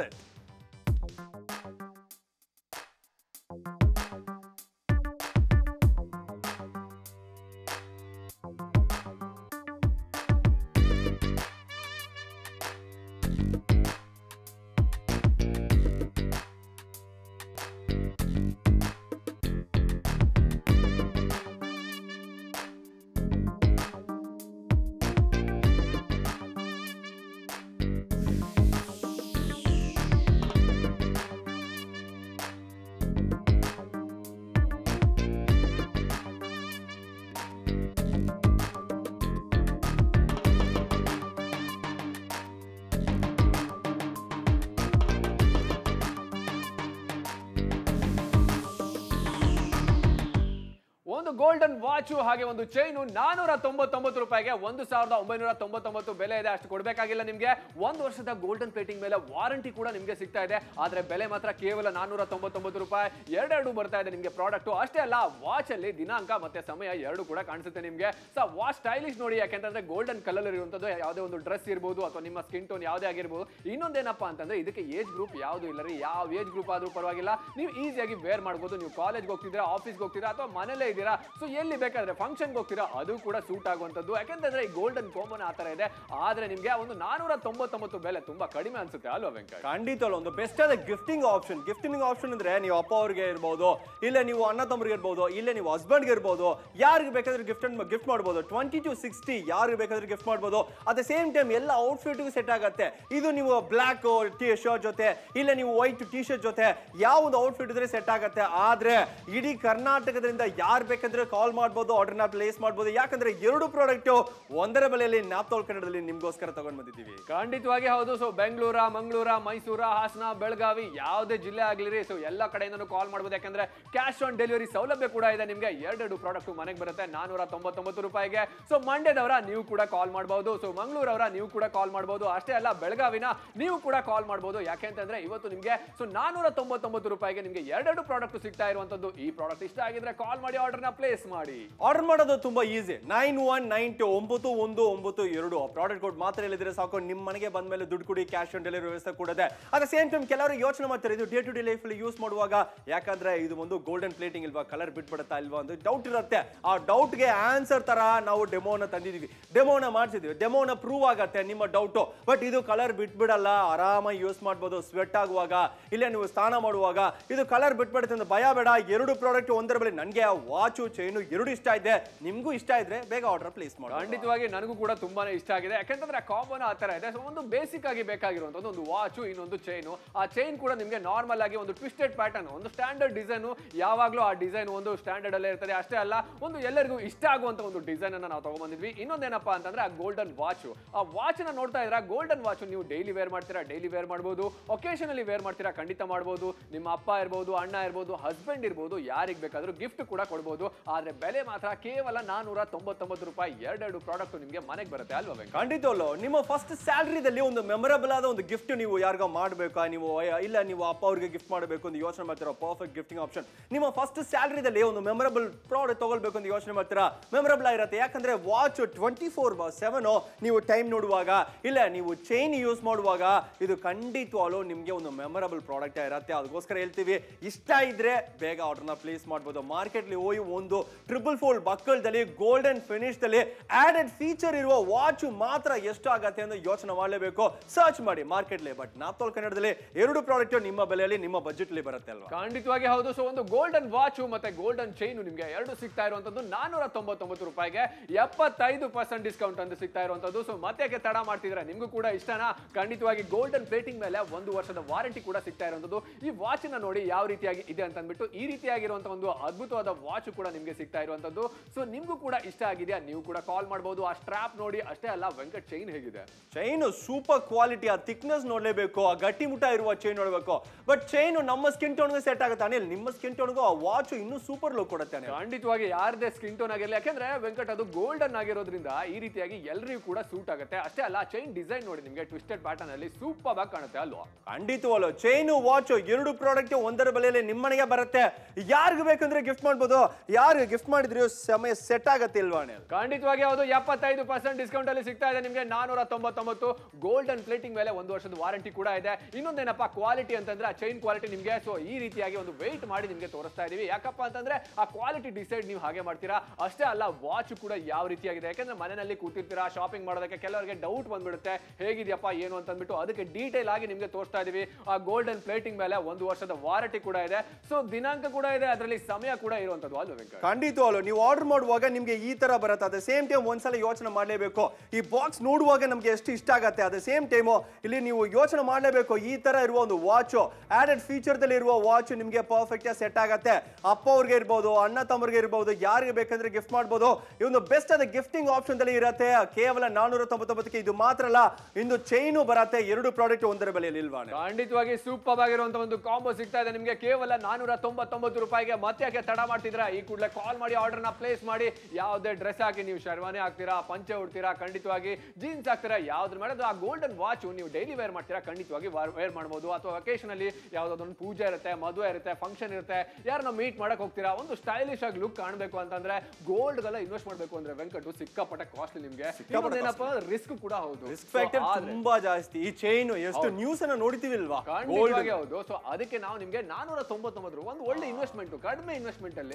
ಒಂದು ಗೋಲ್ಡನ್ ವಾಚು ಹಾಗೆ ಒಂದು ಚೈನು ನಾನೂರ ತೊಂಬತ್ತೊಂಬತ್ತು ರೂಪಾಯಿಗೆ ಒಂದು ಸಾವಿರದ ಒಂಬೈನೂರ ತೊಂಬತ್ತೊಂಬತ್ತು ಬೆಲೆ ಇದೆ ಅಷ್ಟು ಕೊಡಬೇಕಾಗಿಲ್ಲ ನಿಮಗೆ ಒಂದು ವರ್ಷದ ಗೋಲ್ಡನ್ ಪ್ಲೇಟಿಂಗ್ ಮೇಲೆ ವಾರಂಟಿ ಕೂಡ ನಿಮಗೆ ಸಿಗ್ತಾ ಇದೆ ಆದ್ರೆ ಬೆಲೆ ಮಾತ್ರ ಕೇವಲ ನಾನೂರ ತೊಂಬತ್ತೊಂಬತ್ತು ರೂಪಾಯಿ ಎರಡೆರಡು ಬರ್ತಾ ಇದೆ ನಿಮಗೆ ಪ್ರಾಡಕ್ಟ್ ಅಷ್ಟೇ ಅಲ್ಲ ವಾಚ್ ಅಲ್ಲಿ ದಿನಾಂಕ ಮತ್ತೆ ಸಮಯ ಎರಡು ಕೂಡ ಕಾಣಿಸುತ್ತೆ ನಿಮಗೆ ಸೊ ವಾಚ್ ಸ್ಟೈಲಿಶ್ ನೋಡಿ ಯಾಕೆಂತಂದ್ರೆ ಗೋಲ್ಡನ್ ಕಲರ್ ಇರುವಂತದ್ದು ಯಾವುದೇ ಒಂದು ಡ್ರೆಸ್ ಇರ್ಬೋದು ಅಥವಾ ನಿಮ್ಮ ಸ್ಕಿನ್ ಟೋನ್ ಯಾವುದೇ ಆಗಿರ್ಬೋದು ಇನ್ನೊಂದೇನಪ್ಪ ಅಂತಂದ್ರೆ ಇದಕ್ಕೆ ಏಜ್ ಗ್ರೂಪ್ ಯಾವುದು ಇಲ್ಲ ರೀ ಯಾವ ಏಜ್ ಗ್ರೂಪ್ ಆದ್ರೂ ಪರವಾಗಿಲ್ಲ ನೀವು ಈಸಿಯಾಗಿ ವೇರ್ ಮಾಡ್ಬೋದು ನೀವು ಕಾಲೇಜ್ಗೆ ಹೋಗ್ತಿದ್ರೆ ಆಫೀಸ್ಗೆ ಹೋಗ್ತಿದ್ರೆ ಅಥವಾ ಮನೇಲೇ ಇದ್ದೀರಾ ಸೊ ಎಲ್ಲಿ ಬೇಕಾದ್ರೆ ಫಂಕ್ಷನ್ಗೆ ಹೋಗ್ತೀರಾ ಅದು ಕೂಡ ಸೂಟ್ ಆಗುವಂಥದ್ದು ಯಾಕಂತಂದ್ರೆ ಈ ಗೋಲ್ಡನ್ ಕಾಂಬೋನ ಆ ಥರ ಇದೆ ಆದ್ರೆ ನಿಮ್ಗೆ ಒಂದು ನಾನೂರ ತೊಂಬತ್ತೊಂಬತ್ತು ಬೆಲೆ ತುಂಬಾ ಕಡಿಮೆ ಅನ್ಸುತ್ತೆ ಅಲ್ವಾ ವೆಂಕಟ್ ಖಂಡಿತವಲ್ಲ ಒಂದು ಬೆಸ್ಟ್ ಆದ ಗಿಫ್ಟಿಂಗ್ ಆಪ್ಷನ್ ಗಿಫ್ಟಿಂಗ್ ಆಪ್ಷನ್ ಅಂದ್ರೆ ನೀವು ಅಪ್ಪ ಅವ್ರಿಗೆ ಇರ್ಬೋದು ಇಲ್ಲ ನೀವು ಅಣ್ಣ ತಮ್ಮರಿಗೆ ಇರ್ಬೋದು ಇಲ್ಲ ನೀವು ಹಸ್ಬೆಂಡ್ಗೆ ಇರ್ಬೋದು ಯಾರಿಗೆ ಬೇಕಾದ್ರೆ ಗಿಫ್ಟ್ ಗಿಫ್ಟ್ ಮಾಡ್ಬೋದು ಟ್ವೆಂಟಿ ಟು ಸಿಕ್ಸ್ಟಿ ಯಾರಿಗೆ ಬೇಕಾದ್ರೆ ಗಿಫ್ಟ್ ಮಾಡ್ಬೋದು ಅಟ್ ದ ಸೇಮ್ ಟೈಮ್ ಎಲ್ಲ ಔಟ್ಫಿಟ್ಗೂ ಸೆಟ್ ಆಗುತ್ತೆ ಇದು ನೀವು ಬ್ಲ್ಯಾಕ್ ಟಿ ಶರ್ಟ್ ಜೊತೆ ಇಲ್ಲ ನೀವು ವೈಟ್ ಟಿ ಶರ್ಟ್ ಜೊತೆ ಯಾವ ಒಂದು ಔಟ್ಫಿಟ್ ಇದ್ರೆ ಸೆಟ್ ಆಗುತ್ತೆ ಆದ್ರೆ ಇಡೀ ಕರ್ನಾಟಕದಿಂದ ಯಾರು ಬೇಕಂದ್ರೆ ಕಾಲ್ ಮಾಡ್ಬೋದು ಆರ್ಡರ್ನ ಪ್ಲೇಸ್ ಮಾಡ್ಬೋದು ಯಾಕಂದ್ರೆ ಎರಡು ಪ್ರಾಡಕ್ಟ್ ಒಂದರ ಬೆಲೆಯಲ್ಲಿ ನಾಪ್ತೋಲ್ ಕನ್ನಡದಲ್ಲಿ ನಿಮ್ಗೋಸ್ಕರ ತಗೊಂಡ್ ಬಂದಿದ್ದೀವಿ ಖಂಡಿತವಾಗಿ ಹೌದು ಸೊ ಬೆಂಗಳೂರ ಮಂಗಳೂರ ಮೈಸೂರ ಹಾಸನ ಬೆಳಗಾವಿ ಯಾವುದೇ ಜಿಲ್ಲೆ ಆಗ್ಲಿರಿ ಸೊ ಎಲ್ಲ ಕಡೆಯಿಂದನೂ ಕಾಲ್ ಮಾಡ್ಬೋದು ಯಾಕಂದ್ರೆ ಕ್ಯಾಶ್ ಆನ್ ಡೆಲಿವರಿ ಸೌಲಭ್ಯ ಕೂಡ ಇದೆ ನಿಮ್ಗೆ ಎರಡೆರಡು ಪ್ರಾಡಕ್ಟ್ ಮನೆಗೆ ಬರುತ್ತೆ ನಾನೂರ ತೊಂಬತ್ತೊಂಬತ್ತು ರೂಪಾಯಿಗೆ ಸೊ ಮಂಡ್ಯದವರ ನೀವು ಕೂಡ ಕಾಲ್ ಮಾಡಬಹುದು ಸೊ ಮಂಗಳೂರವರ ನೀವು ಕೂಡ ಕಾಲ್ ಮಾಡಬಹುದು ಅಷ್ಟೇ ಅಲ್ಲ ಬೆಳಗಾವಿನ ನೀವು ಕೂಡ ಕಾಲ್ ಮಾಡಬಹುದು ಯಾಕೆ ಅಂತಂದ್ರೆ ಇವತ್ತು ನಿಮ್ಗೆ ಸೊ ನಾನೂರ ತೊಂಬತ್ತೊಂಬತ್ತು ರೂಪಾಯಿಗೆ ನಿಮ್ಗೆ ಎರಡೆರಡು ಪ್ರಾಡಕ್ಟ್ ಸಿಗ್ತಾ ಇರುವಂತದ್ದು ಈ ಪ್ರಾಡಕ್ಟ್ ಇಷ್ಟ ಆಗಿದ್ರೆ ಕಾಲ್ ಮಾಡಿ ಆರ್ಡರ್ನ ಪ್ಲೇಸ್ ಮಾಡಿ ಆರ್ಡರ್ ಮಾಡೋದು ತುಂಬಾ easy nine one nine two ಒಂಬತ್ತು ಒಂದು ಒಂಬತ್ತು ಎರಡು ಪ್ರಾಡಕ್ಟ್ ಕೋಡ್ ಮಾತ್ರ ಹೇಳಿದ್ರೆ ಸಾಕು ನಿಮ್ಮ ಮನೆಗೆ ಬಂದ ಮೇಲೆ ದುಡ್ಡು ಕೊಡಿ ಕ್ಯಾಶ್ ಆನ್ ಡೆಲಿವರಿ ವ್ಯವಸ್ಥೆ ಕೊಡುತ್ತೆ ಅಟ್ ಸೇಮ್ ಟೈಮ್ ಕೆಲವರು ಯೋಚನೆ ಮಾಡ್ತಾರೆ ಇದು ಡೇ ಟು ಡೇ ಲೈಫಲ್ಲಿ ಯೂಸ್ ಮಾಡುವಾಗ ಯಾಕಂದ್ರೆ ಇದು ಒಂದು ಗೋಲ್ಡನ್ ಪ್ಲೇಟಿಂಗ್ ಇಲ್ವಾ ಕಲರ್ ಬಿಟ್ಬಿಡುತ್ತಾ ಇಲ್ವಾ ಅಂತ ಡೌಟ್ ಇರುತ್ತೆ ಆ ಡೌಟ್ಗೆ ಆನ್ಸರ್ ತರ ನಾವು ಡೆಮೋನ ತಂದಿದೀವಿ ಡೆಮೋನ ಮಾಡಿಸಿದ್ವಿ ಡೆಮೋನ ಪ್ರೂವ್ ಆಗತ್ತೆ ನಿಮ್ಮ ಡೌಟು ಬಟ್ ಇದು ಕಲರ್ ಬಿಟ್ಬಿಡಲ್ಲ ಆರಾಮಾಗಿ ಯೂಸ್ ಮಾಡ್ಬೋದು ಸ್ವೆಟ್ ಆಗುವಾಗ ಇಲ್ಲ ನೀವು ಸ್ನಾನ ಮಾಡುವಾಗ ಇದು ಕಲರ್ ಬಿಟ್ಬಿಡುತ್ತೆ ಅಂತ ಭಯ ಬೇಡ ಎರಡು ಪ್ರಾಡಕ್ಟ್ ಒಂದರ ಬೆಲೆ ನನಗೆ ವಾಚು ಚೈನು ಎರಡು ಇಷ್ಟ ಇದೆ ನಿಮಗೂ ಇಷ್ಟ ಇದ್ರೆ ಬೇಗ ಆರ್ಡರ್ ಪ್ಲೇಸ್ ಮಾಡಿ ಖಂಡಿತವಾಗಿ ನನಗೂ ಕೂಡ ತುಂಬಾನೇ ಇಷ್ಟ ಆಗಿದೆ ಯಾಕಂತಂದ್ರೆ ಆ ಕಾಂಬೋನ ಆ ತರ ಇದೆ ಸೊ ಒಂದು ಬೇಸಿಕ್ ಆಗಿ ಬೇಕಾಗಿರುವಂತದ್ದು ಒಂದು ವಾಚು ಇನ್ನೊಂದು ಚೈನು ಆ ಚೈನ್ ಕೂಡ ನಿಮಗೆ ನಾರ್ಮಲ್ ಆಗಿ ಒಂದು ಟ್ವಿಸ್ಟೆಡ್ ಪ್ಯಾಟರ್ನ್ ಒಂದು ಸ್ಟ್ಯಾಂಡರ್ಡ್ ಡಿಸೈನ್ ಯಾವಾಗಲೂ ಆ ಡಿಸೈನ್ ಒಂದು ಸ್ಟ್ಯಾಂಡರ್ಡ್ ಅಲ್ಲೇ ಇರ್ತದೆ ಅಷ್ಟೇ ಅಲ್ಲ ಒಂದು ಎಲ್ಲರಿಗೂ ಇಷ್ಟ ಆಗುವಂತ ಒಂದು ಡಿಸೈನ್ ಅನ್ನ ನಾವು ತಗೊಂಡ್ಬಂದಿದ್ವಿ ಇನ್ನೊಂದೇನಪ್ಪ ಅಂತಂದ್ರೆ ಆ ಗೋಲ್ಡನ್ ವಾಚ್ ಆ ವಾಚ್ ನ ನೋಡ್ತಾ ಇದ್ರೆ ಗೋಲ್ಡನ್ ವಾಚ್ ನೀವು ಡೈಲಿ ವೇರ್ ಮಾಡ್ತೀರಾ ಡೈಲಿ ವೇರ್ ಮಾಡ್ಬೋದು ಒಕೇಶನಲ್ಲಿ ವೇರ್ ಮಾಡ್ತೀರಾ ಖಂಡಿತ ಮಾಡ್ಬೋದು ನಿಮ್ಮ ಅಪ್ಪ ಇರ್ಬೋದು ಅಣ್ಣ ಇರ್ಬೋದು ಹಸ್ಬೆಂಡ್ ಇರ್ಬೋದು ಯಾರಿಗೆ ಬೇಕಾದ್ರೂ ಗಿಫ್ಟ್ ಕೂಡ ಕೊಡ್ಬೋದು ಆದ್ರೆ ಬೆಲೆ ಮಾತ್ರ ಕೇವಲ ನಾನೂರ ತೊಂಬತ್ತೊಂಬತ್ತು ರೂಪಾಯಿ ಎರಡೆರಡು ಪ್ರಾಡಕ್ಟ್ ನಿಮಗೆ ಮನೆಗೆ ಬರುತ್ತೆ ಅಲ್ವಾ ವೆಂಕಟ್ ಖಂಡಿತವಲ್ಲ ನಿಮ್ಮ ಫಸ್ಟ್ ಸ್ಯಾಲ್ರಿದಲ್ಲಿ ಒಂದು ಮೆಮೊರಬಲ್ ಆದ ಒಂದು ಗಿಫ್ಟ್ ನೀವು ಯಾರಿಗೋ ಮಾಡಬೇಕಾ ನೀವು ಅಯ್ಯ, ಇಲ್ಲ ನೀವು ಅಪ್ಪ ಅವ್ರಿಗೆ ಗಿಫ್ಟ್ ಮಾಡಬೇಕು ಅಂತ ಯೋಚನೆ ಮಾಡ್ತೀರಾ ಪರ್ಫೆಕ್ಟ್ ಗಿಫ್ಟಿಂಗ್ ಆಪ್ಷನ್ ನಿಮ್ಮ ಫಸ್ಟ್ ಸ್ಯಾಲ್ರಿದಲ್ಲಿ ಒಂದು ಮೆಮೊರಬಲ್ ಪ್ರಾಡಕ್ಟ್ ತಗೊಳ್ಬೇಕು ಅಂತ ಯೋಚನೆ ಮಾಡ್ತೀರಾ ಮೆಮೊರಬಲ್ ಆಗಿರುತ್ತೆ ಯಾಕಂದ್ರೆ ವಾಚ್ ಟ್ವೆಂಟಿ ಫೋರ್ ಸೆವೆನ್ ನೀವು ಟೈಮ್ ನೋಡುವಾಗ ಇಲ್ಲ ನೀವು ಚೈನ್ ಯೂಸ್ ಮಾಡುವಾಗ ಇದು ಖಂಡಿತವಾಗ್ಲೂ ನಿಮಗೆ ಒಂದು ಮೆಮೊರಬಲ್ ಪ್ರಾಡಕ್ಟ್ ಇರುತ್ತೆ ಅದಕ್ಕೋಸ್ಕರ ಹೇಳ್ತೀವಿ ಇಷ್ಟ ಇದ್ರೆ ಬೇಗ ಆರ್ಡರ್ನ ಪ್ಲೇಸ್ ಮಾಡ್ಬೋದು ಮಾರ್ಕೆಟ್ಲಿ ಹೋಗಿ ಒಂದು ಟ್ರಿಪಲ್ ಫೋಲ್ಡ್ ಬಕ್ಕಲ್ದಲ್ಲಿ ಗೋಲ್ಡನ್ ಫಿನಿಶ್ದಲ್ಲಿ ಆಡೆಡ್ ಫೀಚರ್ ಇರುವ ವಾಚ್ ಮಾತ್ರ ಎಷ್ಟು ಆಗತ್ತೆ ಅಂತ ಯೋಚನೆ ಮಾಡಲೇಬೇಕು ಸರ್ಚ್ ಮಾಡಿ ಮಾರ್ಕೆಟ್ಲಿ ಬಟ್ ನಾಪ್ತೋಲ್ ಕನ್ನಡದಲ್ಲಿ ಎರಡು ಪ್ರಾಡಕ್ಟ್ ನಿಮ್ಮ ಬೆಲೆಯಲ್ಲಿ ನಿಮ್ಮ ಬಜೆಟ್ಲಿ ಬರುತ್ತೆ ಅಲ್ವಾ ಖಂಡಿತವಾಗಿ ಹೌದು ಸೊ ಒಂದು ಗೋಲ್ಡನ್ ವಾಚ್ ಮತ್ತೆ ಗೋಲ್ಡನ್ ಚೈನ್ ನಿಮಗೆ ಎರಡು ಸಿಗ್ತಾ ಇರುವಂತದ್ದು ನಾನೂರ ತೊಂಬತ್ತೊಂಬತ್ತು ರೂಪಾಯಿಗೆ ಎಪ್ಪತ್ತೈದು ಪರ್ಸೆಂಟ್ ಡಿಸ್ಕೌಂಟ್ ಅಂತ ಸಿಗ್ತಾ ಇರುವಂತದ್ದು ಸೊ ಮತ್ತೆ ತಡ ಮಾಡ್ತಿದ್ರೆ ನಿಮ್ಗೂ ಕೂಡ ಇಷ್ಟನಾ ಖಂಡಿತವಾಗಿ ಗೋಲ್ಡನ್ ಪ್ಲೇಟಿಂಗ್ ಮೇಲೆ ಒಂದು ವರ್ಷದ ವಾರಂಟಿ ಕೂಡ ಸಿಗ್ತಾ ಇರುವಂತದ್ದು ಈ ವಾಚ್ ನ ನೋಡಿ ಯಾವ ರೀತಿಯಾಗಿ ಇದೆ ಅಂತ ಅಂದ್ಬಿಟ್ಟು ಈ ರೀತಿಯಾಗಿರುವಂತಹ ಒಂದು ಅದ್ಭುತವಾದ ವಾಚ್ ಕೂಡ ನಿಮ್ಗೆ ಸಿಗ್ತಾ ಇರುವಂತದ್ದು ಸೊ ನಿಮ್ಗೂ ಕೂಡ ಇಷ್ಟ ಆಗಿದೆಯಾ ನೀವು ಕೂಡ ಕಾಲ್ ಮಾಡಬಹುದು ಆ ಸ್ಟ್ರಾಪ್ ನೋಡಿ ಅಷ್ಟೇ ಅಲ್ಲ ವೆಂಕಟ್ ಚೈನ್ ಹೇಗಿದೆ ಚೈನ್ ಸೂಪರ್ ಕ್ವಾಲಿಟಿ ಆ ಥಿಕ್ನೆಸ್ ನೋಡಲೇಬೇಕು ಆ ಗಟ್ಟಿ ಮುಟ್ಟ ಇರುವ ಚೈನ್ ನೋಡಬೇಕು ಬಟ್ ಚೈನ್ ನಮ್ಮ ಸ್ಕಿನ್ ಟೋನ್ಗೆ ಸೆಟ್ ಆಗುತ್ತೆ ಅನಿಲ್ ನಿಮ್ಮ ಸ್ಕಿನ್ ಟೋನ್ಗೂ ಆ ವಾಚ್ ಇನ್ನೂ ಸೂಪರ್ ಲುಕ್ ಕೊಡುತ್ತೆ ಅನಿಲ್ ಖಂಡಿತವಾಗಿ ಯಾರದೇ ಸ್ಕಿನ್ ಟೋನ್ ಆಗಿರಲಿ ಯಾಕಂದ್ರೆ ವೆಂಕಟ್ ಅದು ಗೋಲ್ಡನ್ ಆಗಿರೋದ್ರಿಂದ ಈ ರೀತಿಯಾಗಿ ಎಲ್ಲರಿಗೂ ಕೂಡ ಸೂಟ್ ಆಗುತ್ತೆ ಅಷ್ಟೇ ಅಲ್ಲ ಚೈನ್ ಡಿಸೈನ್ ನೋಡಿ ನಿಮಗೆ ಟ್ವಿಸ್ಟೆಡ್ ಪ್ಯಾಟರ್ನ್ ಅಲ್ಲಿ ಸೂಪರ್ ಆಗಿ ಕಾಣುತ್ತೆ ಅಲ್ವಾ ಖಂಡಿತವಲ್ಲ ಚೈನು ವಾಚ್ ಎರಡು ಪ್ರಾಡಕ್ಟ್ ಒಂದರ ಬೆಲೆಯಲ್ಲಿ ನಿಮ್ಮನೆಗೆ ಬರುತ್ತೆ ಯಾರಿಗೂ ಬೇಕಂದ್ರೆ ಗಿಫ್ಟ್ ಮಾಡ್ಬೋದು ಯಾರು ಗಿಫ್ಟ್ ಮಾಡಿದ್ರು ಸಮಯ ಸೆಟ್ ಆಗತ್ತೆ ಇಲ್ವಾ ಅನಿಲ್ ಖಂಡಿತವಾಗಿ ಹೌದು ಎಪ್ಪತ್ತೈದು ಪರ್ಸೆಂಟ್ ಡಿಸ್ಕೌಂಟ್ ಅಲ್ಲಿ ಸಿಗ್ತಾ ಇದೆ ನಿಮಗೆ ನಾನೂರ ತೊಂಬತ್ತೊಂಬತ್ತು ಗೋಲ್ಡನ್ ಪ್ಲೇಟಿಂಗ್ ಮೇಲೆ ಒಂದು ವರ್ಷದ ವಾರಂಟಿ ಕೂಡ ಇದೆ ಇನ್ನೊಂದೇನಪ್ಪ ಕ್ವಾಲಿಟಿ ಅಂತಂದ್ರೆ ಆ ಚೈನ್ ಕ್ವಾಲಿಟಿ ನಿಮಗೆ ಸೊ ಈ ರೀತಿಯಾಗಿ ಒಂದು ವೆಯ್ಟ್ ಮಾಡಿ ನಿಮಗೆ ತೋರಿಸ್ತಾ ಇದೀವಿ ಯಾಕಪ್ಪ ಅಂತಂದ್ರೆ ಆ ಕ್ವಾಲಿಟಿ ಡಿಸೈಡ್ ನೀವು ಹಾಗೆ ಮಾಡ್ತೀರಾ ಅಷ್ಟೇ ಅಲ್ಲ ವಾಚ್ ಕೂಡ ಯಾವ ರೀತಿಯಾಗಿದೆ ಯಾಕಂದ್ರೆ ಮನೆಯಲ್ಲಿ ಕೂತಿರ್ತೀರಾ ಶಾಪಿಂಗ್ ಮಾಡೋದಕ್ಕೆ ಕೆಲವರಿಗೆ ಡೌಟ್ ಬಂದ್ಬಿಡುತ್ತೆ ಹೇಗಿದೆಯಪ್ಪ ಏನು ಅಂತ ಅಂದ್ಬಿಟ್ಟು ಅದಕ್ಕೆ ಡೀಟೇಲ್ ಆಗಿ ನಿಮಗೆ ತೋರಿಸ್ತಾ ಇದೀವಿ ಆ ಗೋಲ್ಡನ್ ಪ್ಲೇಟಿಂಗ್ ಮೇಲೆ ಒಂದು ವರ್ಷದ ವಾರಂಟಿ ಕೂಡ ಇದೆ ಸೊ ದಿನಾಂಕ ಕೂಡ ಇದೆ ಅದರಲ್ಲಿ ಸಮಯ ಕೂಡ ಇರುವಂತದ್ದು ಅಲ್ವಾ ವೆಂಕಟ್ ಖಂಡಿತವಲ್ಲ ನೀವು ಆರ್ಡರ್ ಮಾಡುವಾಗ ನಿಮಗೆ ಈ ತರ ಬರುತ್ತೆ ಅದೇ ಸೇಮ್ ಟೈಮ್ ಒಂದ್ಸಲ ಯೋಚನೆ ಮಾಡಲೇಬೇಕು ಈ ಬಾಕ್ಸ್ ನೋಡುವಾಗ ನಮಗೆ ಎಷ್ಟು ಇಷ್ಟ ಆಗತ್ತೆ ಅದೇ ಸೇಮ್ ಟೈಮು ಇಲ್ಲಿ ನೀವು ಯೋಚನೆ ಮಾಡಲೇಬೇಕು ಈ ತರ ಇರುವ ಒಂದು ವಾಚ್ ಆಡೆಡ್ ಫೀಚರ್ದಲ್ಲಿ ಇರುವ ವಾಚ್ ನಿಮಗೆ ಪರ್ಫೆಕ್ಟ್ ಸೆಟ್ ಆಗತ್ತೆ ಅಪ್ಪ ಅವ್ರಿಗೆ ಇರ್ಬೋದು ಅಣ್ಣ ತಮ್ಮರಿಗೆ ಇರ್ಬೋದು ಯಾರಿಗೆ ಬೇಕಂದ್ರೆ ಗಿಫ್ಟ್ ಮಾಡ್ಬೋದು ಈ ಒಂದು ಬೆಸ್ಟ್ ಆದ ಗಿಫ್ಟಿಂಗ್ ಆಪ್ಷನ್ ದಲ್ಲಿ ಇರುತ್ತೆ ಕೇವಲ ನಾನೂರ ತೊಂಬತ್ತೊಂಬತ್ತಕ್ಕೆ ಇದು ಮಾತ್ರ ಅಲ್ಲ ಇಂದು ಚೈನು ಬರತ್ತೆ ಎರಡು ಪ್ರಾಡಕ್ಟ್ ಒಂದರ ಬೆಲೆಯಲ್ಲಿ ಇಲ್ವಾ ಅಣ್ಣ? ಖಂಡಿತವಾಗಿ ಸೂಪರ್ ಆಗಿರುವಂತ ಒಂದು ಕಾಂಬೋ ಸಿಗ್ತಾ ಇದೆ ನಿಮಗೆ ಕೇವಲ ನಾನೂರ ತೊಂಬತ್ತೊಂಬತ್ತು ರೂಪಾಯಿಗೆ ಮತ್ತೆ ಯಾಕೆ ತಡ ಮಾಡ್ತಿದ್ರಾ ಈ ಕೂಡಲೇ ಕಾಲ್ ಮಾಡಿ ಆರ್ಡರ್ ನ ಪ್ಲೇಸ್ ಮಾಡಿ ಯಾವುದೇ ಡ್ರೆಸ್ ಹಾಕಿ ನೀವು ಶರ್ವಾನಿ ಹಾಕ್ತೀರಾ ಪಂಚೆ ಉಡ್ತೀರಾ ಖಂಡಿತವಾಗಿ ಜೀನ್ಸ್ ಹಾಕ್ತೀರಾ ಯಾವ್ದ್ರ ಮೇಲೆ ಆ ಗೋಲ್ಡನ್ ವಾಚ್ ನೀವು ಡೈಲಿ ವೇರ್ ಮಾಡ್ತೀರಾ ಖಂಡಿತವಾಗಿ ವೇರ್ ಮಾಡ್ಬೋದು ಅಥವಾ occasion ಅಲ್ಲಿ ಯಾವ್ದಾದ್ರು ಪೂಜೆ ಇರುತ್ತೆ ಮದುವೆ ಇರುತ್ತೆ ಫಂಕ್ಷನ್ ಇರುತ್ತೆ ಯಾರನ್ನ ಮೀಟ್ ಮಾಡಕ್ ಹೋಗ್ತೀರಾ ಒಂದು ಸ್ಟೈಲಿಶ್ ಆಗಿ ಲುಕ್ ಕಾಣಬೇಕು ಅಂತಂದ್ರೆ ಗೋಲ್ಡ್ ಗೆಲ್ಲ ಇನ್ವೆಸ್ಟ್ ಮಾಡ್ಬೇಕು ಅಂದ್ರೆ ವೆಂಕಟು ಸಿಕ್ಕಾಪಟ್ಟೆ ಕಾಸ್ಟ್ಲಿ ನಿಮ್ಗೆ ಏನಪ್ಪ ರಿಸ್ಕ್ ಕೂಡ ಹೌದು ರಿಸ್ಕ್ So, ಫ್ಯಾಕ್ಟರ್ ಆದ್ರೆ- ತುಂಬಾ ಜಾಸ್ತಿ ಈ ಚೈನ್ ಎಷ್ಟು ನ್ಯೂಸ್ ಅನ್ನ ನೋಡ್ತೀವಿಲ್ವಾ ಗೋಲ್ಡ್ ಖಂಡಿತವಾಗಿ ಹೌದು ಸೊ ಅದಕ್ಕೆ ನಾವು ನಿಮ್ಗೆ ನಾನೂರ ತೊಂಬತ್ತೊಂಬತ್ತು ರೂಪಾಯಿ ಒಂದು ಒಳ್ಳೆ ಇನ್ವೆಸ್ಟ್ಮೆಂಟ್ ಕಡಿಮೆ ಇನ್ವೆಸ್ಟ್ಮೆಂಟ್ ಅಲ್ಲಿ ಅದನ್ನ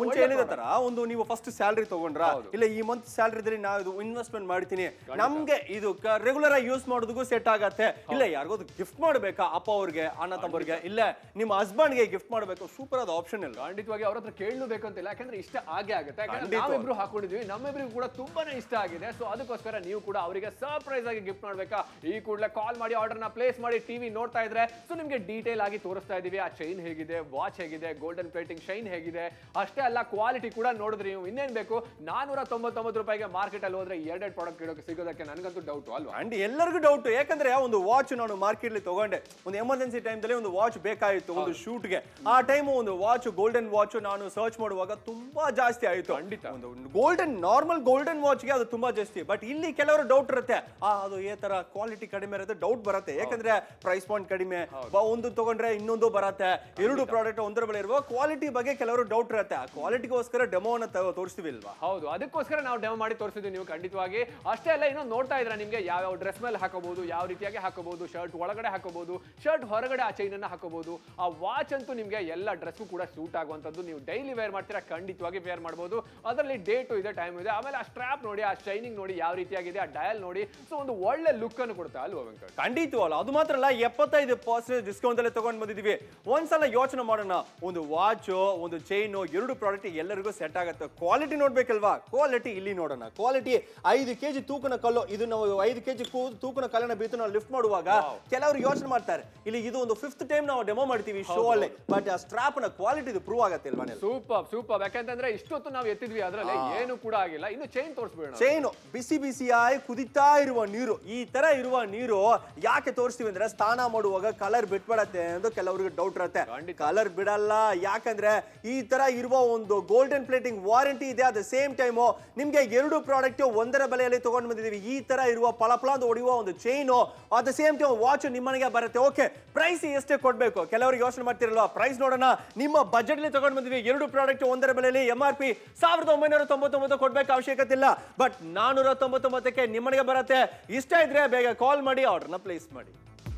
ಮುಂಚೆ ಒಳ್ಳೆ ಹೇಳಿದ ತರ ಒಂದು ನೀವು ಫಸ್ಟ್ ಸ್ಯಾಲ್ರಿ ತಗೊಂಡ್ರ ಹೌದು. ಇಲ್ಲ ಈ ಮಂತ್ ಸ್ಯಾಲ್ರಿದಲ್ಲಿ ನಾವು ಇದು ಇನ್ವೆಸ್ಟ್ಮೆಂಟ್ ಮಾಡ್ತೀನಿ ನಮ್ಗೆ ಇದು ರೆಗ್ಯುಲರ್ ಆಗಿ ಯೂಸ್ ಮಾಡೋದಕ್ಕೂ ಸೆಟ್ ಆಗತ್ತೆ ಇಲ್ಲ ಯಾರಿಗೋ ಗಿಫ್ಟ್ ಮಾಡ್ಬೇಕಾ ಅಪ್ಪ ಅವ್ರಿಗೆ ಅಣ್ಣ ತಮ್ಮವ್ರಿಗೆ ಇಲ್ಲ ನಿಮ್ಮ ಹಸ್ಬೆಂಡ್ ಗೆ ಗಿಫ್ಟ್ ಮಾಡ್ಬೇಕು ಸೂಪರ್ ಆದ ಆಪ್ಷನ್ ಇಲ್ಲ ಖಂಡಿತವಾಗಿ ಅವ್ರ ಹತ್ರ ಕೇಳಲು ಬೇಕಂತಿಲ್ಲ ಯಾಕಂದ್ರೆ ಇಷ್ಟ ಆಗೇ ಆಗುತ್ತೆ ಯಾಕಂದ್ರೆ ಖಂಡಿತ. ನಾವಿಬ್ರು ಹಾಕೊಂಡಿದ್ವಿ ನಮ್ಮಿಬ್ರಿಗೂ ಕೂಡ ತುಂಬಾನೇ ಇಷ್ಟ ಆಗಿದೆ ಸೊ ಅದಕ್ಕೋಸ್ಕರ ನೀವು ಕೂಡ ಅವರಿಗೆ ಸರ್ಪ್ರೈಸ್ ಆಗಿ ಗಿಫ್ಟ್ ಮಾಡ್ಬೇಕಾ ಈ ಕೂಡಲೇ ಕಾಲ್ ಮಾಡಿ ಆರ್ಡರ್ ನ ಪ್ಲೇಸ್ ಮಾಡಿ ಟಿವಿ ನೋಡ್ತಾ ಇದ್ರೆ ಸೊ ನಿಮ್ಗೆ ಡೀಟೇಲ್ ಆಗಿ ತೋರಿಸ್ತಾ ಇದೀವಿ ಆ ಚೈನ್ ಹೇಗಿದೆ ವಾಚ್ ಹೇಗಿದೆ ಗೋಲ್ಡನ್ ಪ್ಲೇಟಿಂಗ್ ಶೈನ್ ಹೇಗಿದೆ ಅಷ್ಟೇ ಅಲ್ಲ ಕ್ವಾಲಿಟಿ ಕೂಡ ನೋಡಿದ್ರಿ ನೀವು ಇನ್ನೇನ್ ಬೇಕು ನಾನೂರ ತೊಂಬತ್ತೊಂಬತ್ತು ರೂಪಾಯಿಗೆ ಮಾರ್ಕೆಟ್ ಅಲ್ಲಿ ಹೋದ್ರೆ ಎರಡೆರಡು ಪ್ರಾಡಕ್ಟ್ ಇಡೋಕೆ ಸಿಗೋದಕ್ಕೆ ನನಗಂತೂ ಡೌಟ್ ಅಲ್ವಾ ಅಂಡ್ ಎಲ್ಲರಿಗೂ ಡೌಟ್ ಯಾಕಂದ್ರೆ ಒಂದು ವಾಚ್ ನಾನು ಮಾರ್ಕೆಟ್ ಅಲ್ಲಿ ತಗೊಂಡೆ ಒಂದು ಎಮರ್ಜೆನ್ಸಿ ಟೈಮ್ದಲ್ಲಿ ಒಂದು ವಾಚ್ ಬೇಕಾಯಿತು ಒಂದು shoot ಗೆ ಆ ಟೈಮ್ ಒಂದು ವಾಚ್ ಗೋಲ್ಡನ್ ವಾಚ್ ನಾನು ಸರ್ಚ್ ಮಾಡುವಾಗ ತುಂಬಾ ಜಾಸ್ತಿ ಆಯಿತು ಖಂಡಿತ. ಒಂದು ಗೋಲ್ಡನ್ ನಾರ್ಮಲ್ ಗೋಲ್ಡನ್ ವಾಚ್ಗೆ ಅದು ತುಂಬಾ ಜಾಸ್ತಿ ಬಟ್ ಇಲ್ಲಿ ಕೆಲವರು ಡೌಟ್ ಇರುತ್ತೆ ಆ ಅದು ಈ ತರ ಕ್ವಾಲಿಟಿ ಕಡಿಮೆ ಇರುತ್ತೆ ಡೌಟ್ ಬರುತ್ತೆ ಯಾಕಂದ್ರೆ ಪ್ರೈಸ್ ಪಾಯಿಂಟ್ ಕಡಿಮೆ ಬ- ಒಂದು ತಗೊಂಡ್ರೆ ಇನ್ನೊಂದು ಬರುತ್ತೆ ಎರಡು ಪ್ರಾಡಕ್ಟ್ ಒಂದರ ಬೆಲೆ ಇರುವ ಕ್ವಾಲಿಟಿ ಬಗ್ಗೆ ಕೆಲವರು ಡೌಟ್ ಇರುತ್ತೆ ಆ ಕ್ವಾಲಿಟಿಗೋಸ್ಕರ ಡೆಮೋನ ತೋರಿಸ್ತೀವಿ ಅಲ್ವಾ ಹೌದು ಅದಕ್ಕೋಸ್ಕರ ನಾವು ಡೆಮೋ ಮಾಡಿ ತೋರಿಸಿದ್ವಿ ನೀವು ಖಂಡಿತವಾಗಿ ಅಷ್ಟೇ ಅಲ್ಲ ಇನ್ನೂ ನೋಡ್ತಾ ಇದ್ರೆ ನಿಮಗೆ ಯಾವ ಡ್ರೆಸ್ ಮೇಲೆ ಹಾಕೋಬಹುದು ಯಾವ ರೀತಿಯಾಗಿ ಹಾಕೋಬಹುದು ಶರ್ಟ್ ಒಳಗಡೆ ಹಾಕೋಬಹುದು ಶರ್ಟ್ ಹೊರಗಡೆ ಆ ಚೈನ್ ಅನ್ನ ಹಾಕೋಬಹುದು ಆ ವಾಚ್ ಅಂತೂ ನಿಮಗೆ ಎಲ್ಲ ಡ್ರೆಸ್ಗೂ ಕೂಡ ಸೂಟ್ ಆಗುವಂತದ್ದು ನೀವು ಡೈಲಿ ವೇರ್ ಮಾಡ್ತೀರಾ ಖಂಡಿತವಾಗಿ ವೇರ್ ಮಾಡಬಹುದು ಅದರಲ್ಲಿ ಡೇಟು ಇದೆ ಟೈಮ್ ಇದೆ ಆಮೇಲೆ ಆ ಸ್ಟ್ರಾಪ್ ನೋಡಿ ಆ ಶೈನಿಂಗ್ ನೋಡಿ ಯಾವ ರೀತಿಯಾಗಿದೆ ಆ ಡಯಲ್ ನೋಡಿ ಸೊ ಒಂದು ಒಳ್ಳೆ ಲುಕ್ ಅನ್ನು ಕೊಡುತ್ತೆ ಅಲ್ವಾ ವೆಂಕಟ್ ಖಂಡಿತವಲ್ಲ ಅದು ಮಾತ್ರ ಅಲ್ಲ ಎಪ್ಪತ್ತೈದು ಪರ್ಸೆಂಟ್ ಡಿಸ್ಕೌಂಟ್ ಅಲ್ಲೇ ತಗೊಂಡ್ ಬಂದಿದೀವಿ ಒಂದ್ಸಲ ಯೋಚನೆ ಮಾಡೋಣ ಒಂದು ವಾಚ್ ಒಂದು ಚೈನು ಎರಡು ಪ್ರಾಡಕ್ಟ್ ಎಲ್ಲರಿಗೂ ಸೆಟ್ ಆಗುತ್ತೆ ಕ್ವಾಲಿಟಿ ನೋಡ್ಬೇಕಲ್ವಾ ಕ್ವಾಲಿಟಿ ಇಲ್ಲಿ ನೋಡೋಣ ಕ್ವಾಲಿಟಿ ಐದು ಕೆಜಿ ತೂಕನ ಕಲ್ಲು ಇದು ನಾವು ಐದು ಕೆಜಿ ತೂಕನ ಕಲ್ಲನ್ನ ಬೀತು ನಾವು ಲಿಫ್ಟ್ ಮಾಡುವಾಗ ಕೆಲವರು ಯೋಚನೆ ಮಾಡ್ತಾರೆ ಇಲ್ಲಿ ಇದು ಒಂದು ಫಿಫ್ತ್ ಟೈಮ್ ನಾವು ಡೆಮೋ ಮಾಡ್ತೀವಿ ಶೋ ಅಲ್ಲಿ ಬಟ್ ಆ ಸ್ಟ್ರಾಪ್ ನ ಕ್ವಾಲಿಟಿ ಇದು ಪ್ರೂವ್ ಆಗತ್ತೆ ಇಲ್ವಾ ಸೂಪರ್ ಸೂಪರ್ ಯಾಕಂತಂದ್ರೆ ಇಷ್ಟೊತ್ತು ನಾವು ಎತ್ತಿದ್ವಿ ಅದರಲ್ಲಿ ಏನು ಕೂಡ ಆಗಿಲ್ಲ ಇನ್ನು ಚೈನ್ ತೋರಿಸ್ಬೇಡ ಚೈನು ಬಿಸಿ ಬಿಸಿಯಾಗಿ ಕುದಿತಾ ಇರುವ ನೀರು ಈ ತರ ಇರುವ ನೀರು ಯಾಕೆ ತೋರಿಸ್ತೀವಿ ಅಂದ್ರೆ ಸ್ನಾನ ಮಾಡುವಾಗ ಕಲರ್ ಬಿಟ್ಬಿಡತ್ತೆ ಅಂತ ಕೆಲವರಿಗೆ ಡೌಟ್ ಇರುತ್ತೆ ಖಂಡಿತ. ಕಲರ್ ಬಿಡಲ್ಲ ಯಾಕಂದ್ರೆ ಈ ತರ ಇರುವ ಒಂದು ಗೋಲ್ಡನ್ ಪ್ಲೇಟಿಂಗ್ ವಾರಂಟಿ ಇದೆ ಅಟ್ ದ ಸೇಮ್ ಟೈಮು ನಿಮ್ಗೆ ಎರಡು ಪ್ರಾಡಕ್ಟ್ ಒಂದರ ಬೆಲೆಯಲ್ಲಿ ತಗೊಂಡು ಬಂದಿದೀವಿ ಈ ತರ ಇರುವ ಫಲಫಲ ಅಂತ ಹೊಡೆಯುವ ಒಂದು chain at the same time watch ನಿಮ್ಮನೆಗೆ ಬರುತ್ತೆ ಓಕೆ ಪ್ರೈಸ್ ಎಷ್ಟೇ ಕೊಡ್ಬೇಕು ಕೆಲವರಿಗೆ ಯೋಚನೆ ಮಾಡ್ತಿರಲ್ವಾ ಪ್ರೈಸ್ ನೋಡೋಣ ನಿಮ್ಮ ಬಜೆಟ್ ಅಲ್ಲಿ ತಗೊಂಡು ಬಂದಿವಿ ಎರಡು ಪ್ರಾಡಕ್ಟ್ ಒಂದರ ಬೆಲೆಯಲ್ಲಿ ಎಂ ಆರ್ ಪಿ ಸಾವಿರದ ಒಂಬೈನೂರ ತೊಂಬತ್ತೊಂಬತ್ತು ಕೊಡ್ಬೇಕು ಅವಶ್ಯಕತೆ ಇಲ್ಲ ಬಟ್ ನಾನೂರ ತೊಂಬತ್ತೊಂಬತ್ತಕ್ಕೆ ನಿಮ್ಮನೆಗೆ ಬರುತ್ತೆ ಇಷ್ಟ ಇದ್ರೆ ಬೇಗ ಕಾಲ್ ಮಾಡಿ ಆರ್ಡರ್ನ ಪ್ಲೇಸ್ ಮಾಡಿ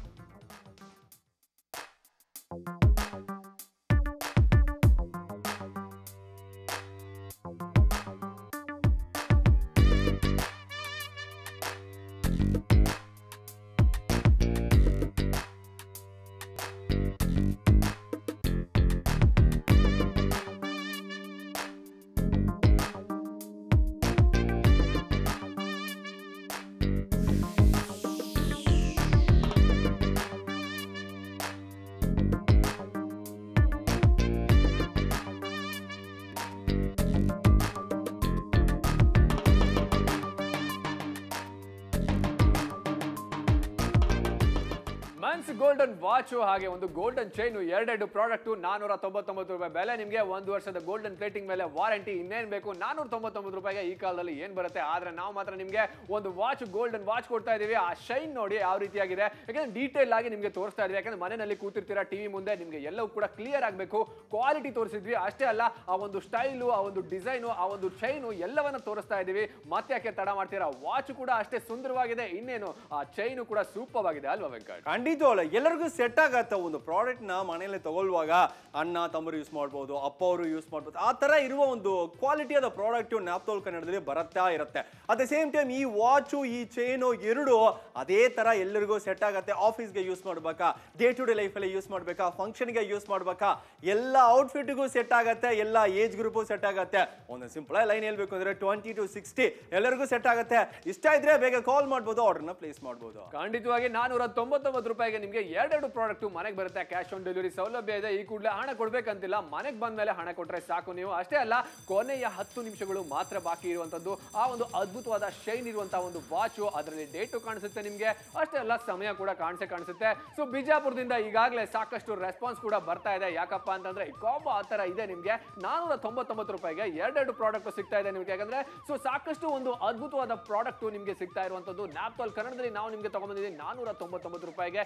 ಮನ್ಸ್ ಗೋಲ್ಡನ್ ವಾಚು ಹಾಗೆ ಒಂದು ಗೋಲ್ಡನ್ ಚೈನು ಎರಡೆರಡು ಪ್ರಾಡಕ್ಟ್ ನಾನೂರ ತೊಂಬತ್ತೊಂಬತ್ತು ರೂಪಾಯಿ ಬೆಲೆ ನಿಮಗೆ ಒಂದು ವರ್ಷದ ಗೋಲ್ಡನ್ ಪ್ಲೇಟಿಂಗ್ ಮೇಲೆ ವಾರಂಟಿ ಇನ್ನೇನ್ ಬೇಕು ನಾನೂರ ತೊಂಬತ್ತೊಂಬತ್ತು ರೂಪಾಯಿಗೆ ಈ ಕಾಲದಲ್ಲಿ ಏನ್ ಬರುತ್ತೆ ಆದ್ರೆ ನಾವು ಮಾತ್ರ ನಿಮಗೆ ಒಂದು ವಾಚ್ ಗೋಲ್ಡನ್ ವಾಚ್ ಕೊಡ್ತಾ ಇದೀವಿ ಆ ಶೈನ್ ನೋಡಿ ಯಾವ ರೀತಿಯಾಗಿದೆ ಯಾಕಂದ್ರೆ ಡೀಟೇಲ್ ಆಗಿ ನಿಮಗೆ ತೋರಿಸ್ತಾ ಇದೀವಿ ಯಾಕಂದ್ರೆ ಮನೆಯಲ್ಲಿ ಕೂತಿರ್ತೀರಾ ಟಿವಿ ಮುಂದೆ ನಿಮಗೆ ಎಲ್ಲವೂ ಕೂಡ ಕ್ಲಿಯರ್ ಆಗಬೇಕು ಕ್ವಾಲಿಟಿ ತೋರಿಸಿದ್ವಿ ಅಷ್ಟೇ ಅಲ್ಲ ಆ ಒಂದು ಸ್ಟೈಲು ಆ ಒಂದು ಡಿಸೈನು ಆ ಒಂದು ಚೈನು ಎಲ್ಲವನ್ನ ತೋರಿಸ್ತಾ ಇದೀವಿ ಮತ್ತೆ ಯಾಕೆ ತಡ ಮಾಡ್ತೀರಾ ವಾಚ್ ಕೂಡ ಅಷ್ಟೇ ಸುಂದರವಾಗಿದೆ ಇನ್ನೇನು ಆ ಚೈನು ಕೂಡ ಸೂಪರ್ ಆಗಿದೆ ಅಲ್ವಾ ವೆಂಕಟ್ ಖಂಡಿತವಲ್ಲ ಎಲ್ಲರಿಗೂ ಸೆಟ್ ಆಗತ್ತೆ ಒಂದು ಪ್ರಾಡಕ್ಟ್ ನ ಮನೆಯಲ್ಲಿ ತಗೊಳ್ಳುವಾಗ ಅಣ್ಣ ತಮ್ಮರು ಯೂಸ್ ಮಾಡ್ಬೋದು ಅಪ್ಪ ಅವರು ಯೂಸ್ ಮಾಡ್ಬೋದು ಆ ತರ ಇರುವ ಒಂದು ಕ್ವಾಲಿಟಿಯಾದ ಪ್ರಾಡಕ್ಟ್ ನ್ಯಾಪ್ತೋಲ್ ಕನ್ನಡದಲ್ಲಿ ಬರುತ್ತಾ ಇರುತ್ತೆ ಅಟ್ ದ ಸೇಮ್ ಟೈಮ್ ಈ ವಾಚು ಈ ಚೈನು ಎರಡು ಅದೇ ತರ ಎಲ್ಲರಿಗೂ ಸೆಟ್ ಆಗತ್ತೆ ಆಫೀಸ್ಗೆ ಯೂಸ್ ಮಾಡ್ಬೇಕಾ ಡೇ ಟು ಡೇ ಲೈಫಲ್ಲಿ ಯೂಸ್ ಮಾಡ್ಬೇಕಾ ಫಂಕ್ಷನ್ಗೆ ಯೂಸ್ ಮಾಡ್ಬೇಕಾ ಎಲ್ಲ ಔಟ್ಫಿಟ್ಗೂ ಸೆಟ್ ಆಗತ್ತೆ ಎಲ್ಲ ಏಜ್ ಗ್ರೂಪು ಸೆಟ್ ಆಗತ್ತೆ ಒಂದು ಸಿಂಪಲ್ ಲೈನ್ ಹೇಳ್ಬೇಕು ಅಂದ್ರೆ ಟ್ವೆಂಟಿ ಟು ಸಿಕ್ಸ್ಟಿ ಎಲ್ಲರಿಗೂ ಸೆಟ್ ಆಗತ್ತೆ ಇಷ್ಟ ಇದ್ರೆ ಬೇಗ ಕಾಲ್ ಮಾಡ್ಬೋದು ಆರ್ಡರ್ನ ಪ್ಲೇಸ್ ಮಾಡ್ಬೋದು ಖಂಡಿತವಾಗಿ ನಾನೂರ ತೊಂಬತ್ತೊಂಬತ್ತು ರೂಪಾಯಿಗೆ ನಿಮಗೆ ಎರಡೆರಡು ಪ್ರಾಡಕ್ಟ್ ಮನೆಗೆ ಬರುತ್ತೆ ಕ್ಯಾಶ್ ಆನ್ ಡೆಲಿವರಿ ಸೌಲಭ್ಯ ಇದೆ ಈ ಕೂಡಲೇ ಹಣ ಕೊಡ್ಬೇಕಂತಿಲ್ಲ ಮನೆಗೆ ಬಂದ ಮೇಲೆ ಹಣ ಕೊಟ್ರೆ ಸಾಕು ನೀವು ಅಷ್ಟೇ ಅಲ್ಲ ಕೊನೆಯ ಹತ್ತು ನಿಮಿಷಗಳು ಮಾತ್ರ ಬಾಕಿ ಇರುವಂತದ್ದು ಆ ಒಂದು ಅದ್ಭುತವಾದ ಶೈನ್ ಇರುವಂತಹ ಒಂದು ವಾಚು ಅದರಲ್ಲಿ ಡೇಟು ಕಾಣಿಸುತ್ತೆ ನಿಮಗೆ ಅಷ್ಟೇ ಅಲ್ಲ ಸಮಯ ಕೂಡ ಕಾಣಿಸೇ ಕಾಣಿಸುತ್ತೆ ಸೊ ಬಿಜಾಪುರದಿಂದ ಈಗಾಗಲೇ ಸಾಕಷ್ಟು ರೆಸ್ಪಾನ್ಸ್ ಕೂಡ ಬರ್ತಾ ಇದೆ ಯಾಕಪ್ಪ ಅಂತಂದ್ರೆ ಕಾಂಬೋ ಆ ತರ ಇದೆ ನಿಮಗೆ ನಾನೂರ ತೊಂಬತ್ತೊಂಬತ್ತು ರೂಪಾಯಿಗೆ ಎರಡೆರಡು ಪ್ರಾಡಕ್ಟ್ ಸಿಗ್ತಾ ಇದೆ ನಿಮಗೆ ಯಾಕಂದ್ರೆ ಸೊ ಸಾಕಷ್ಟು ಒಂದು ಅದ್ಭುತವಾದ ಪ್ರಾಡಕ್ಟ್ ನಿಮಗೆ ಸಿಗ್ತಾ ಇರುವಂತದ್ದು ನ್ಯಾಪ್ತಾಲ್ ಕನ್ನಡದಲ್ಲಿ ನಾವು ನಿಮಗೆ ತಗೊಂಡ್ಬಂದಿದ್ದೀವಿ ನಾನೂರ ತೊಂಬತ್ತೊಂಬತ್ತು ರೂಪಾಯಿಗೆ ಹ್ಯೂಜ್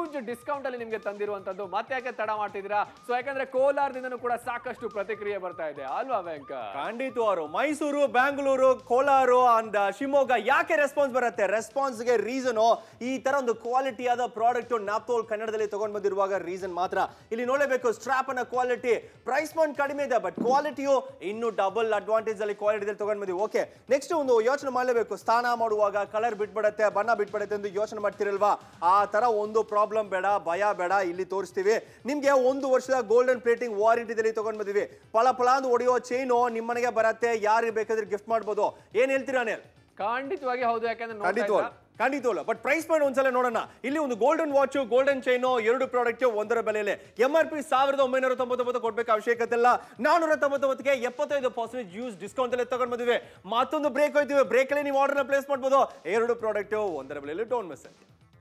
ಹ್ಯೂಜ್ ಡಿಸ್ಕೌಂಟ್ ಅಲ್ಲಿ ನಿಮ್ಗೆ ತಂದಿರುವಂತದ್ದು ಮತ್ತೆ ಯಾಕೆ ತಡ ಮಾಡ್ತಿದ್ದೀರಾ ಸೊ ಯಾಕಂದ್ರೆ ಕೋಲಾರದಿಂದನೂ ಕೂಡ ಸಾಕಷ್ಟು ಪ್ರತಿಕ್ರಿಯೆ ಬರ್ತಾ ಇದೆ ಅಲ್ವಾ ವೆಂಕ ಖಂಡಿತವಾರು ಮೈಸೂರು ಬ್ಯಾಂಗ್ಳೂರು ಕೋಲಾರು ಅಂಡ್ ಶಿವಮೊಗ್ಗ ಯಾಕೆ ರೆಸ್ಪಾನ್ಸ್ ಬರುತ್ತೆ ರೆಸ್ಪಾನ್ಸ್ಗೆ ರೀಸನ್ ಈ ತರ ಒಂದು ಕ್ವಾಲಿಟಿಯಾದ ಪ್ರಾಡಕ್ಟ್ ನಾಪ್ತೋಲ್ ಕನ್ನಡದಲ್ಲಿ ತಗೊಂಡ್ ಬಂದಿರುವಾಗ ರೀಸನ್ ಮಾತ್ರ ಇಲ್ಲಿ ನೋಡಲೇಬೇಕು ಸ್ಟ್ರಾಪ್ ಅನ್ನ ಕ್ವಾಲಿಟಿ ಪ್ರೈಸ್ ಪಾಯಿಂಟ್ ಕಡಿಮೆ ಇದೆ ಬಟ್ ಕ್ವಾಲಿಟಿಯು ಇನ್ನು ಡಬಲ್ ಅಡ್ವಾಂಟೇಜ್ ಅಲ್ಲಿ ಕ್ವಾಲಿಟಿದಲ್ಲಿ ತಗೊಂಡ್ ಬಂದಿವಿ ಓಕೆ ನೆಕ್ಸ್ಟ್ ಒಂದು ಯೋಚನೆ ಮಾಡಲೇಬೇಕು ಸ್ನಾನ ಮಾಡುವಾಗ ಕಲರ್ ಬಿಟ್ಬಿಡತ್ತೆ ಬಣ್ಣ ಬಿಟ್ಬಿಡತ್ತೆ ಅಂತ ಯೋಚನೆ ಮಾಡ್ತಿರಲ್ವಾ ಆ ತರ ಒಂದು ಪ್ರಾಬ್ಲಮ್ ಬೇಡ ಭಯ ಬೇಡ ಇಲ್ಲಿ ತೋರಿಸ್ತೀವಿ ನಿಮ್ಗೆ ಒಂದು ವರ್ಷದ ಗೋಲ್ಡನ್ ಪ್ಲೇಟಿಂಗ್ ವಾರಂಟಿದಲ್ಲಿ ತಗೊಂಡ್ ಬಂದಿವಿ ಪಳ ಪಳ ಅಂತ ಹೊಡೆಯೋ ಚೈನು ನಿಮ್ಮನೆಗೆ ಬರತ್ತೆ ಯಾರಿಗೆ ಬೇಕಾದ್ರೆ ಗಿಫ್ಟ್ ಮಾಡ್ಬೋದು ಏನ್ ಹೇಳ್ತೀರಾ ಅನಿಲ್ ಖಂಡಿತವಾಗಿ ಹೌದು ಯಾಕಂದ್ರೆ ನೋಡ್ತಾ ಖಂಡಿತವಲ್ಲ ಇದ್ದೀರಾ? ಖಂಡಿತವಲ್ಲ ಬಟ್ ಪ್ರೈಸ್ ಪಾಯಿಂಟ್ ಒಂದ್ಸಲ ನೋಡೋಣ ಇಲ್ಲಿ ಒಂದು ಗೋಲ್ಡನ್ ವಾಚ್ ಗೋಲ್ಡನ್ ಚೈನು ಎರಡು ಪ್ರಾಡಕ್ಟ್ ಒಂದರ ಬೆಲೆಯಲ್ಲಿ ಎಂ ಆರ್ ಪಿ ಸಾವಿರದ ಒಂಬೈನೂರ ತೊಂಬತ್ತೊಂಬತ್ತು ಕೊಡ್ಬೇಕು ಅವಶ್ಯಕತೆ ಇಲ್ಲ ನಾನೂರ ತೊಂಬತ್ತೊಂಬತ್ತಿಗೆ ಎಪ್ಪತ್ತೈದು ಪರ್ಸೆಂಟ್ ಯೂಸ್ ಡಿಸ್ಕೌಂಟ್ ಅಲ್ಲಿ ತಗೊಂಡ್ ಬಂದಿವೆ ಮತ್ತೊಂದು ಬ್ರೇಕ್ ಹೋಯ್ತೀವಿ ಬ್ರೇಕ್ ಅಲ್ಲಿ ನೀವು ಆರ್ಡರ್ನ ಪ್ಲೇಸ್ ಮಾಡ್ಬೋದು ಎರಡು ಪ್ರಾಡಕ್ಟ್ ಒಂದರ ಬೆಲೆಯಲ್ಲಿ ಡೋಂಟ್ ಮಿಸ್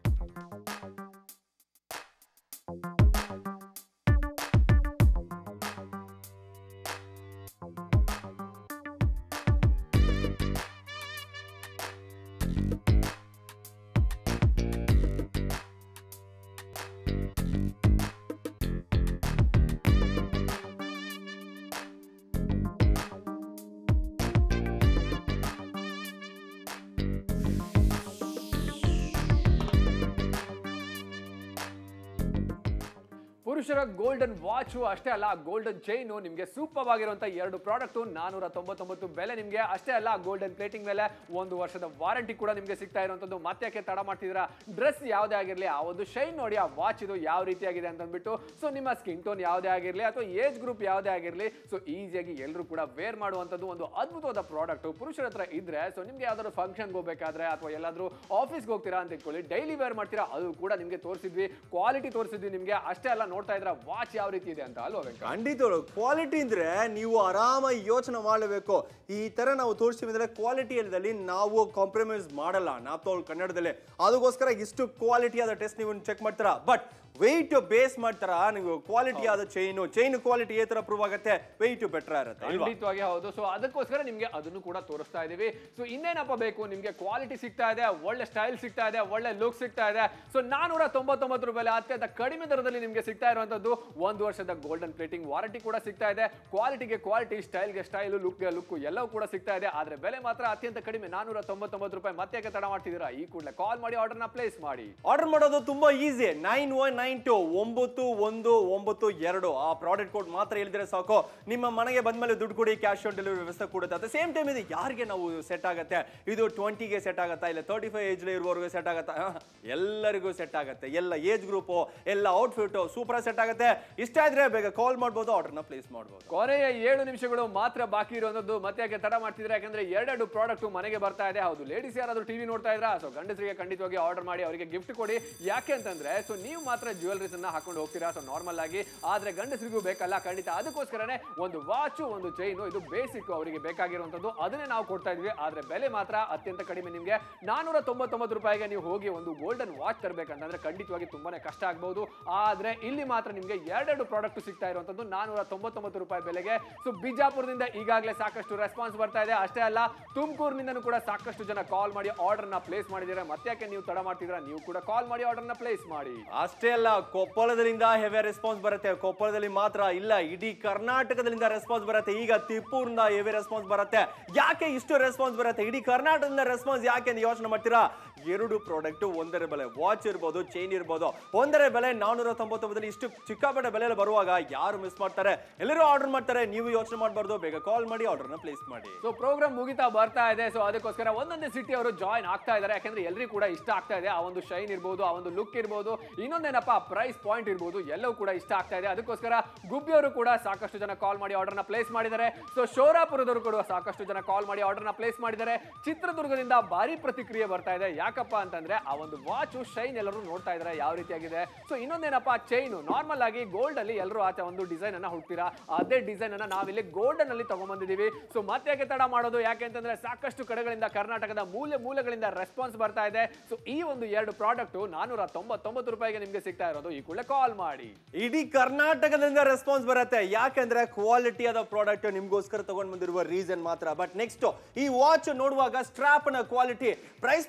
ಪುರುಷರ ಗೋಲ್ಡನ್ ವಾಚು ಅಷ್ಟೇ ಅಲ್ಲ ಗೋಲ್ಡನ್ ಚೈನು ನಿಮಗೆ ಸೂಪರ್ ಆಗಿರುವಂತ ಎರಡು ಪ್ರಾಡಕ್ಟ್ ನಾನೂರ ತೊಂಬತ್ತೊಂಬತ್ತು ಬೆಲೆ ನಿಮಗೆ ಅಷ್ಟೇ ಅಲ್ಲ ಗೋಲ್ಡನ್ ಪ್ಲೇಟಿಂಗ್ ಮೇಲೆ ಒಂದು ವರ್ಷದ ವಾರಂಟಿ ಕೂಡ ನಿಮಗೆ ಸಿಗ್ತಾ ಇರುವಂತದ್ದು ಮತ್ತೆ ಯಾಕೆ ತಡ ಮಾಡ್ತಿದ್ದೀರಾ ಡ್ರೆಸ್ ಯಾವುದೇ ಆಗಿರಲಿ ಆ ಒಂದು ಶೈನ್ ನೋಡಿ ಆ ವಾಚ್ ಇದು ಯಾವ ರೀತಿಯಾಗಿದೆ ಅಂತ ಅಂದ್ಬಿಟ್ಟು ಸೊ ನಿಮ್ಮ ಸ್ಕಿನ್ ಟೋನ್ ಯಾವುದೇ ಆಗಿರಲಿ ಅಥವಾ ಏಜ್ ಗ್ರೂಪ್ ಯಾವುದೇ ಆಗಿರಲಿ ಸೊ ಈಸಿಯಾಗಿ ಎಲ್ಲರೂ ಕೂಡ ವೇರ್ ಮಾಡುವಂಥದ್ದು ಒಂದು ಅದ್ಭುತವಾದ ಪ್ರಾಡಕ್ಟ್ ಪುರುಷರ ಹತ್ರ ಇದ್ರೆ ಸೊ ನಿಮ್ಗೆ ಯಾವ್ದಾದ್ರು ಫಂಕ್ಷನ್ಗೆ ಹೋಗ್ಬೇಕಾದ್ರೆ ಅಥವಾ ಎಲ್ಲಾದ್ರೂ ಆಫೀಸ್ಗೆ ಹೋಗ್ತೀರಾ ಅಂತ ಇಟ್ಕೊಳ್ಳಿ ಡೈಲಿ ವೇರ್ ಮಾಡ್ತೀರಾ ಅದು ಕೂಡ ನಿಮಗೆ ತೋರಿಸಿದ್ವಿ ಕ್ವಾಲಿಟಿ ತೋರಿಸಿದ್ವಿ ನಿಮಗೆ ಅಷ್ಟೇ ಅಲ್ಲ ನೋಡ್ತಾ ಇದ್ರ ವಾಚ್ ಯಾವ ರೀತಿ ಇದೆ ಅಂತ ಅಲ್ವಾ ವೆಂಕಟ ಖಂಡಿತ ಕ್ವಾಲಿಟಿ ಅಂದ್ರೆ ನೀವು ಆರಾಮಾಗಿ ಯೋಚನೆ ಮಾಡಲೇಬೇಕು ಈ ತರ ನಾವು ತೋರಿಸ್ತೀವಿ ಅಂದ್ರೆ ಕ್ವಾಲಿಟಿಯಲ್ಲಿ ನಾವು ಕಾಂಪ್ರಮೈಸ್ ಮಾಡಲ್ಲ ನಾಪ್ತೋಲ್ ಕನ್ನಡದಲ್ಲಿ ಅದಕ್ಕೋಸ್ಕರ ಇಷ್ಟು ಕ್ವಾಲಿಟಿ ಆದ ಟೆಸ್ಟ್ ನೀವು ಚೆಕ್ ಮಾಡ್ತೀರಾ ಬಟ್ ವೆಯ್ಟ್ ಬೇಸ್ ಮಾಡ್ತಾರ ನೀವು ಕ್ವಾಲಿಟಿ ಆದ ಚೈನು ಚೈನ್ ಕ್ವಾಲಿಟಿ ಈ ತರ ಪ್ರೂವ್ ಆಗುತ್ತೆ ವೆಯ್ಟ್ ಬೆಟರ್ ಇರುತ್ತೆ ಅಲ್ವಾ ಖಂಡಿತವಾಗಿ ಹೌದು ಸೊ ಅದಕ್ಕೋಸ್ಕರ ನಿಮ್ಗೆ ಅದನ್ನು ಕೂಡ ತೋರಿಸ್ತಾ ಇದೀವಿ ಸೊ ಇನ್ನೇನಪ್ಪ ಬೇಕು ನಿಮ್ಗೆ ಕ್ವಾಲಿಟಿ ಸಿಗ್ತಾ ಇದೆ ಒಳ್ಳೆ ಸ್ಟೈಲ್ ಸಿಗ್ತಾ ಇದೆ ಒಳ್ಳೆ ಲುಕ್ ಸಿಗ್ತಾ ಇದೆ ಸೊ ನಾನೂರ ತೊಂಬತ್ತೊಂಬತ್ತು ರೂಪಾಯಿ ಅತ್ಯಂತ ಕಡಿಮೆ ದರದಲ್ಲಿ ನಿಮ್ಗೆ ಸಿಗ್ತಾ ಇರುವಂತದ್ದು ಒಂದು ವರ್ಷದ ಗೋಲ್ಡನ್ ಪ್ಲೇಟಿಂಗ್ ವಾರಂಟಿ ಕೂಡ ಸಿಗ್ತಾ ಇದೆ ಕ್ವಾಲಿಟಿಗೆ ಕ್ವಾಲಿಟಿ ಸ್ಟೈಲ್ಗೆ ಸ್ಟೈಲ್ ಲುಕ್ಗೆ ಲುಕ್ ಎಲ್ಲವೂ ಕೂಡ ಸಿಗ್ತಾ ಇದೆ ಆದ್ರೆ ಬೆಲೆ ಮಾತ್ರ ಅತ್ಯಂತ ಕಡಿಮೆ ನಾನೂರ ತೊಂಬತ್ತೊಂಬತ್ತು ರೂಪಾಯಿ ಮತ್ತೆ ಯಾಕೆ ತಡ ಮಾಡ್ತಿದ್ದೀರಾ ಈ ಕೂಡಲೇ ಕಾಲ್ ಮಾಡಿ ಆರ್ಡರ್ನ ಪ್ಲೇಸ್ ಮಾಡಿ ಆರ್ಡರ್ ಮಾಡೋದು ತುಂಬಾ easy nine one nine two ಒಂಬತ್ತು ಒಂದು ಒಂಬತ್ತು ಎರಡು ಆ ಪ್ರಾಡಕ್ಟ್ ಕೋಡ್ ಮಾತ್ರ ಹೇಳಿದ್ರೆ ಸಾಕು ನಿಮ್ಮ ಮನೆಗೆ ಬಂದ್ಮೇಲೆ ದುಡ್ಡು ಕೊಡಿ ಕ್ಯಾಶ್ ಆನ್ ಡೆಲಿವರಿ ವ್ಯವಸ್ಥೆ ಕೊಡುತ್ತೆ ಅಟ್ ಸೇಮ್ ಟೈಮ್ ಇದು ಯಾರಿಗೆ ನಾವು ಸೆಟ್ ಆಗುತ್ತೆ ಇದು ಟ್ವೆಂಟಿಗೆ ಸೆಟ್ ಆಗುತ್ತಾ ಇಲ್ಲ ತರ್ಟಿ ಫೈವ್ ಏಜ್ ಇರುವವರೆಗೂ ಸೆಟ್ ಆಗುತ್ತಾ ಆಹ್, ಎಲ್ಲರಿಗೂ ಸೆಟ್ ಆಗುತ್ತೆ ಎಲ್ಲ ಏಜ್ ಗ್ರೂಪು ಎಲ್ಲ ಔಟ್ಫಿಟ್ ಸೂಪರ್ ಸೆಟ್ ಆಗುತ್ತೆ ಇಷ್ಟ ಆದ್ರೆ ಬೇಗ ಕಾಲ್ ಮಾಡ್ಬೋದು ಆರ್ಡರ್ನ ಪ್ಲೇಸ್ ಮಾಡ್ಬೋದು ಕೊನೆಯ ಏಳು ನಿಮಿಷಗಳು ಮಾತ್ರ ಬಾಕಿ ಇರುವಂತದ್ದು ಮತ್ತೆ ಯಾಕೆ ತಡ ಮಾಡ್ತಿದ್ರೆ ಯಾಕಂದ್ರೆ ಎರಡೆರಡು ಪ್ರಾಡಕ್ಟ್ ಮನೆಗೆ ಬರ್ತಾ ಇದೆ ಹೌದು ಲೇಡೀಸ್ ಯಾರಾದ್ರೂ ಟಿವಿ ನೋಡ್ತಾ ಇದ್ರಾ ಸೊ ಗಂಡಸರಿಗೆ ಖಂಡಿತವಾಗಿ ಆರ್ಡರ್ ಮಾಡಿ ಅವರಿಗೆ ಗಿಫ್ಟ್ ಕೊಡಿ ಯಾಕೆ ಅಂತಂದ್ರೆ ಸೊ ನೀವು ಮಾತ್ರ ಜ್ಯುವೆಲ್ರೀಸ್ ಅನ್ನ ಹಾಕೊಂಡು ಹೋಗ್ತೀರಾ ಸೊ ನಾರ್ಮಲ್ ಆಗಿ ಆದ್ರೆ ಗಂಡಸರಿಗೂ ಬೇಕಲ್ಲ ಖಂಡಿತ ಅದಕ್ಕೋಸ್ಕರನೇ ಒಂದು ವಾಚು ಒಂದು ಚೈನು ಇದು ಬೇಸಿಕ್ ಅವರಿಗೆ ಬೇಕಾಗಿರುವಂತದ್ದು ಅದನ್ನೇ ನಾವು ಕೊಡ್ತಾ ಇದ್ವಿ ಆದ್ರೆ ಬೆಲೆ ಮಾತ್ರ ಅತ್ಯಂತ ಕಡಿಮೆ ನಿಮ್ಗೆ ನಾನೂರ ತೊಂಬತ್ತೊಂಬತ್ತು ರೂಪಾಯಿಗೆ ನೀವು ಹೋಗಿ ಒಂದು ಗೋಲ್ಡನ್ ವಾಚ್ ತರಬೇಕಂತಂದ್ರೆ ಖಂಡಿತವಾಗಿ ತುಂಬಾನೇ ಕಷ್ಟ ಆಗ್ಬಹುದು ಆದ್ರೆ ಇಲ್ಲಿ ಮಾತ್ರ ನಿಮ್ಗೆ ಎರಡೆರಡು ಪ್ರಾಡಕ್ಟ್ ಸಿಗ್ತಾ ಇರುವಂತದ್ದು ನಾನೂರ ತೊಂಬತ್ತೊಂಬತ್ತು ರೂಪಾಯಿ ಬೆಲೆಗೆ ಸೊ ಬಿಜಾಪುರದಿಂದ ಈಗಾಗಲೇ ಸಾಕಷ್ಟು ರೆಸ್ಪಾನ್ಸ್ ಬರ್ತಾ ಇದೆ ಅಷ್ಟೇ ಅಲ್ಲ ತುಮಕೂರಿನಿಂದನೂ ಕೂಡ ಸಾಕಷ್ಟು ಜನ ಕಾಲ್ ಮಾಡಿ ಆರ್ಡರ್ ನ ಪ್ಲೇಸ್ ಮಾಡಿದ್ದಾರೆ ಮತ್ತೆ ಯಾಕೆ ನೀವು ತಡ ಮಾಡ್ತಿದ್ದೀರಾ ನೀವು ಕೂಡ ಕಾಲ್ ಮಾಡಿ ಆರ್ಡರ್ ನ ಪ್ಲೇಸ್ ಮಾಡಿ ಅಷ್ಟೇ ಅಲ್ಲ ಕೊಪ್ಪಳದಿಂದ ಹೆವಿ ರೆಸ್ಪಾನ್ಸ್ ಬರುತ್ತೆ ಕೊಪ್ಪಳದಲ್ಲಿ ಮಾತ್ರ ಇಲ್ಲ ಇಡೀ ಕರ್ನಾಟಕದಿಂದ ರೆಸ್ಪಾನ್ಸ್ ಬರುತ್ತೆ ಈಗ ತಿಪ್ಪೂರಿಂದ ಹೆವಿ ರೆಸ್ಪಾನ್ಸ್ ಬರುತ್ತೆ ಯಾಕೆ ಇಷ್ಟು ರೆಸ್ಪಾನ್ಸ್ ಬರುತ್ತೆ ಇಡೀ ಕರ್ನಾಟಕದಿಂದ ರೆಸ್ಪಾನ್ಸ್ ಯಾಕೆ ಅಂತ ಯೋಚನೆ ಮಾಡ್ತೀರಾ ಎರಡು ಪ್ರಾಡಕ್ಟ್ ಒಂದರ ಬೆಲೆ ವಾಚ್ ಇರ್ಬೋದು ಚೈನ್ ಇರ್ಬೋದು ಒಂದರ ಬೆಲೆ ನಾನೂರ ತೊಂಬತ್ತೊಂಬತ್ತಲ್ಲಿ ಇಷ್ಟು ಚಿಕ್ಕಾಪಟ್ಟೆ ಬೆಲೆ ಬರುವಾಗ ಯಾರು ಮಿಸ್ ಮಾಡ್ತಾರೆ ಎಲ್ಲರೂ ಆರ್ಡರ್ ಮಾಡ್ತಾರೆ ನೀವು ಯೋಚನೆ ಮಾಡಬಾರ್ದು ಬೇಗ ಕಾಲ್ ಮಾಡಿ ಆರ್ಡರ್ನ ಪ್ಲೇಸ್ ಮಾಡಿ ಸೊ ಪ್ರೋಗ್ರಾಮ್ ಮುಗಿತಾ ಬರ್ತಾ ಇದೆ ಸೊ ಅದಕ್ಕೋಸ್ಕರ ಒಂದೊಂದೇ ಸಿಟಿ ಅವರು ಜಾಯ್ನ್ ಆಗ್ತಾ ಇದ್ದಾರೆ ಯಾಕಂದ್ರೆ ಎಲ್ಲರಿಗೂ ಕೂಡ ಇಷ್ಟ ಆಗ್ತಾ ಇದೆ ಆ ಒಂದು ಶೈನ್ ಇರ್ಬೋದು ಆ ಒಂದು ಲುಕ್ ಇರ್ಬೋದು ಇನ್ನೊಂದೇನಪ್ಪ ಪ್ರೈಸ್ ಪಾಯಿಂಟ್ ಇರ್ಬೋದು ಎಲ್ಲವೂ ಕೂಡ ಇಷ್ಟ ಆಗ್ತಾ ಇದೆ ಅದಕ್ಕೋಸ್ಕರ ಗುಬ್ಬಿಯವರು ಕೂಡ ಸಾಕಷ್ಟು ಜನ ಕಾಲ್ ಮಾಡಿ ಆರ್ಡರ್ನ ಪ್ಲೇಸ್ ಮಾಡಿದ್ದಾರೆ ಸೊ ಶೋರಾಪುರದವರು ಕೂಡ ಸಾಕಷ್ಟು ಜನ ಕಾಲ್ ಮಾಡಿ ಆರ್ಡರ್ನ ಪ್ಲೇಸ್ ಮಾಡಿದ್ದಾರೆ ಚಿತ್ರದುರ್ಗದಿಂದ ಭಾರಿ ಪ್ರತಿಕ್ರಿಯೆ ಬರ್ತಾ ಇದೆ ಯಾಕಪ್ಪ ಅಂತಂದ್ರೆ ಆ ಒಂದು ವಾಚು ಶೈನ್ ಎಲ್ಲರೂ ನೋಡ್ತಾ ಇದ್ದಾರೆ ಯಾವ ರೀತಿಯಾಗಿದೆ ಸೊ ಇನ್ನೊಂದೇನಪ್ಪ ಚೈನು ನಾರ್ಮಲ್ ಆಗಿ ಗೋಲ್ಡ್ ಅಲ್ಲಿ ಎಲ್ಲರೂ ಆತ ಒಂದು ಡಿಸೈನ್ ಅನ್ನ ಹುಡ್ತೀರಾ ಅದೇ ಡಿಸೈನ್ ಅನ್ನ ನಾವಿಲ್ಲಿ ಗೋಲ್ಡನ್ ಅಲ್ಲಿ ತಗೊಂಡ್ಬಂದಿದೀವಿ ಸೊ ಮತ್ತೆ ಯಾಕೆ ತಡ ಮಾಡೋದು ಯಾಕೆ ಅಂತಂದ್ರೆ ಸಾಕಷ್ಟು ಕಡೆಗಳಿಂದ ಕರ್ನಾಟಕದ ಮೂಲೆ ಮೂಲೆಗಳಿಂದ ರೆಸ್ಪಾನ್ಸ್ ಬರ್ತಾ ಇದೆ ಸೊ ಈ ಒಂದು ಎರಡು ಪ್ರಾಡಕ್ಟ್ ನಾನೂರ ತೊಂಬತ್ತೊಂಬತ್ತು ರೂಪಾಯಿಗೆ ನಿಮ್ಗೆ ಸಿಗ್ತಾ ಇರೋದು ಈ ಕೂಡಲೇ ಕಾಲ್ ಮಾಡಿ ಇಡೀ ಕರ್ನಾಟಕದಿಂದ ರೆಸ್ಪಾನ್ಸ್ ಬರುತ್ತೆ ಯಾಕಂದ್ರೆ ಕ್ವಾಲಿಟಿ ಆದ ಪ್ರಾಡಕ್ಟ್ ನಿಮ್ಗೋಸ್ಕರ ತಗೊಂಡ್ ಬಂದಿರುವ ರೀಸನ್ ಮಾತ್ರ ಬಟ್ ನೆಕ್ಸ್ಟ್ ಈ ವಾಚ್ ನೋಡುವಾಗ ಸ್ಟ್ರಾಪ್ ನ ಕ್ವಾಲಿಟಿ ಪ್ರೈಸ್ ಪಾಯಿಂಟ್ ಕಡಿಮೆ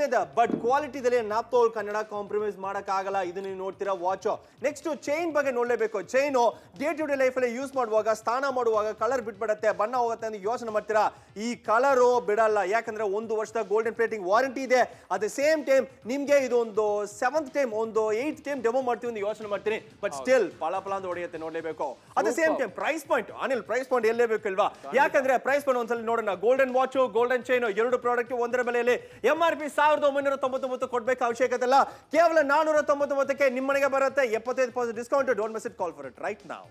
ಕಡಿಮೆ ಇದೆ ಬಟ್ ಕ್ವಾಲಿಟಿದಲ್ಲಿ ನಾಪ್ತೋಲ್ ಕನ್ನಡ ಕಾಂಪ್ರಮೈಸ್ ಆಗಲ್ಲ ಇದನ್ನ ನೀವು ನೋಡ್ತೀರಾ ವಾಚ್ ನೆಕ್ಸ್ಟ್ ಚೈನ್ ಬಗ್ಗೆ ನೋಡ್ಲೇಬೇಕು ಚೈನು ಡೇ ಟು ಡೇ ಲೈಫಲ್ಲಿ ಯೂಸ್ ಮಾಡುವಾಗ ಸ್ನಾನ ಮಾಡುವಾಗ ಕಲರ್ ಬಿಟ್ಬಿಡತ್ತೆ ಬಣ್ಣ ಹೋಗುತ್ತೆ ಅಂತ ಯೋಚನೆ ಮಾಡ್ತೀರಾ ಈ ಕಲರು ಬಿಡಲ್ಲ ಯಾಕಂದ್ರೆ ಒಂದು ವರ್ಷದ ಗೋಲ್ಡನ್ ಪ್ಲೇಟಿಂಗ್ ವಾರಂಟಿ ಇದೆ ಅಟ್ ದ ಸೇಮ್ ಟೈಮ್ ನಿಮ್ಗೆ ಇದು ಒಂದು ಸೆವೆಂತ್ ಟೈಮ್ ಒಂದು ಏಯ್ತ್ ಟೈಮ್ ಡೆಮೋ ಮಾಡ್ತೀವಿ ಅಂತ ಯೋಚನೆ ಮಾಡ್ತೀನಿ ಬಟ್ ಸ್ಟಿಲ್ ಪಳ ಪಳ ಅಂತ ಹೊಡೆಯುತ್ತೆ ನೋಡ್ಲೇಬೇಕು at the same time price point Anil price point ಎಲ್ಲೇಬೇಕು ಇಲ್ವಾ ಯಾಕಂದ್ರೆ ಪ್ರೈಸ್ ಪಾಯಿಂಟ್ ಒಂದ್ಸಲ ನೋಡೋಣ ಗೋಲ್ಡನ್ ವಾಚ್ ಗೋಲ್ಡನ್ ಚೈನ್ ಎರಡು ಪ್ರಾಡಕ್ಟ್ ಒಂದರ ಬೆಲೆಯಲ್ಲಿ ಎಂ ಆರ್ ಪಿ ಸಾವಿರದ ಒಂಬೈನೂರ ತೊಂಬತ್ತೊಂಬತ್ತು ಕೊಡ್ಬೇಕು ಅವಶ್ಯಕತೆ ಇಲ್ಲ ಕೇವಲ ನಾನೂರ ತೊಂಬತ್ತೊಂಬತ್ತಕ್ಕೆ ನಿಮ್ಮ ಮನೆಗೆ ಬರುತ್ತೆ ಎಪ್ಪತ್ತೈದು percent discount don't miss it call for it right ನಾವು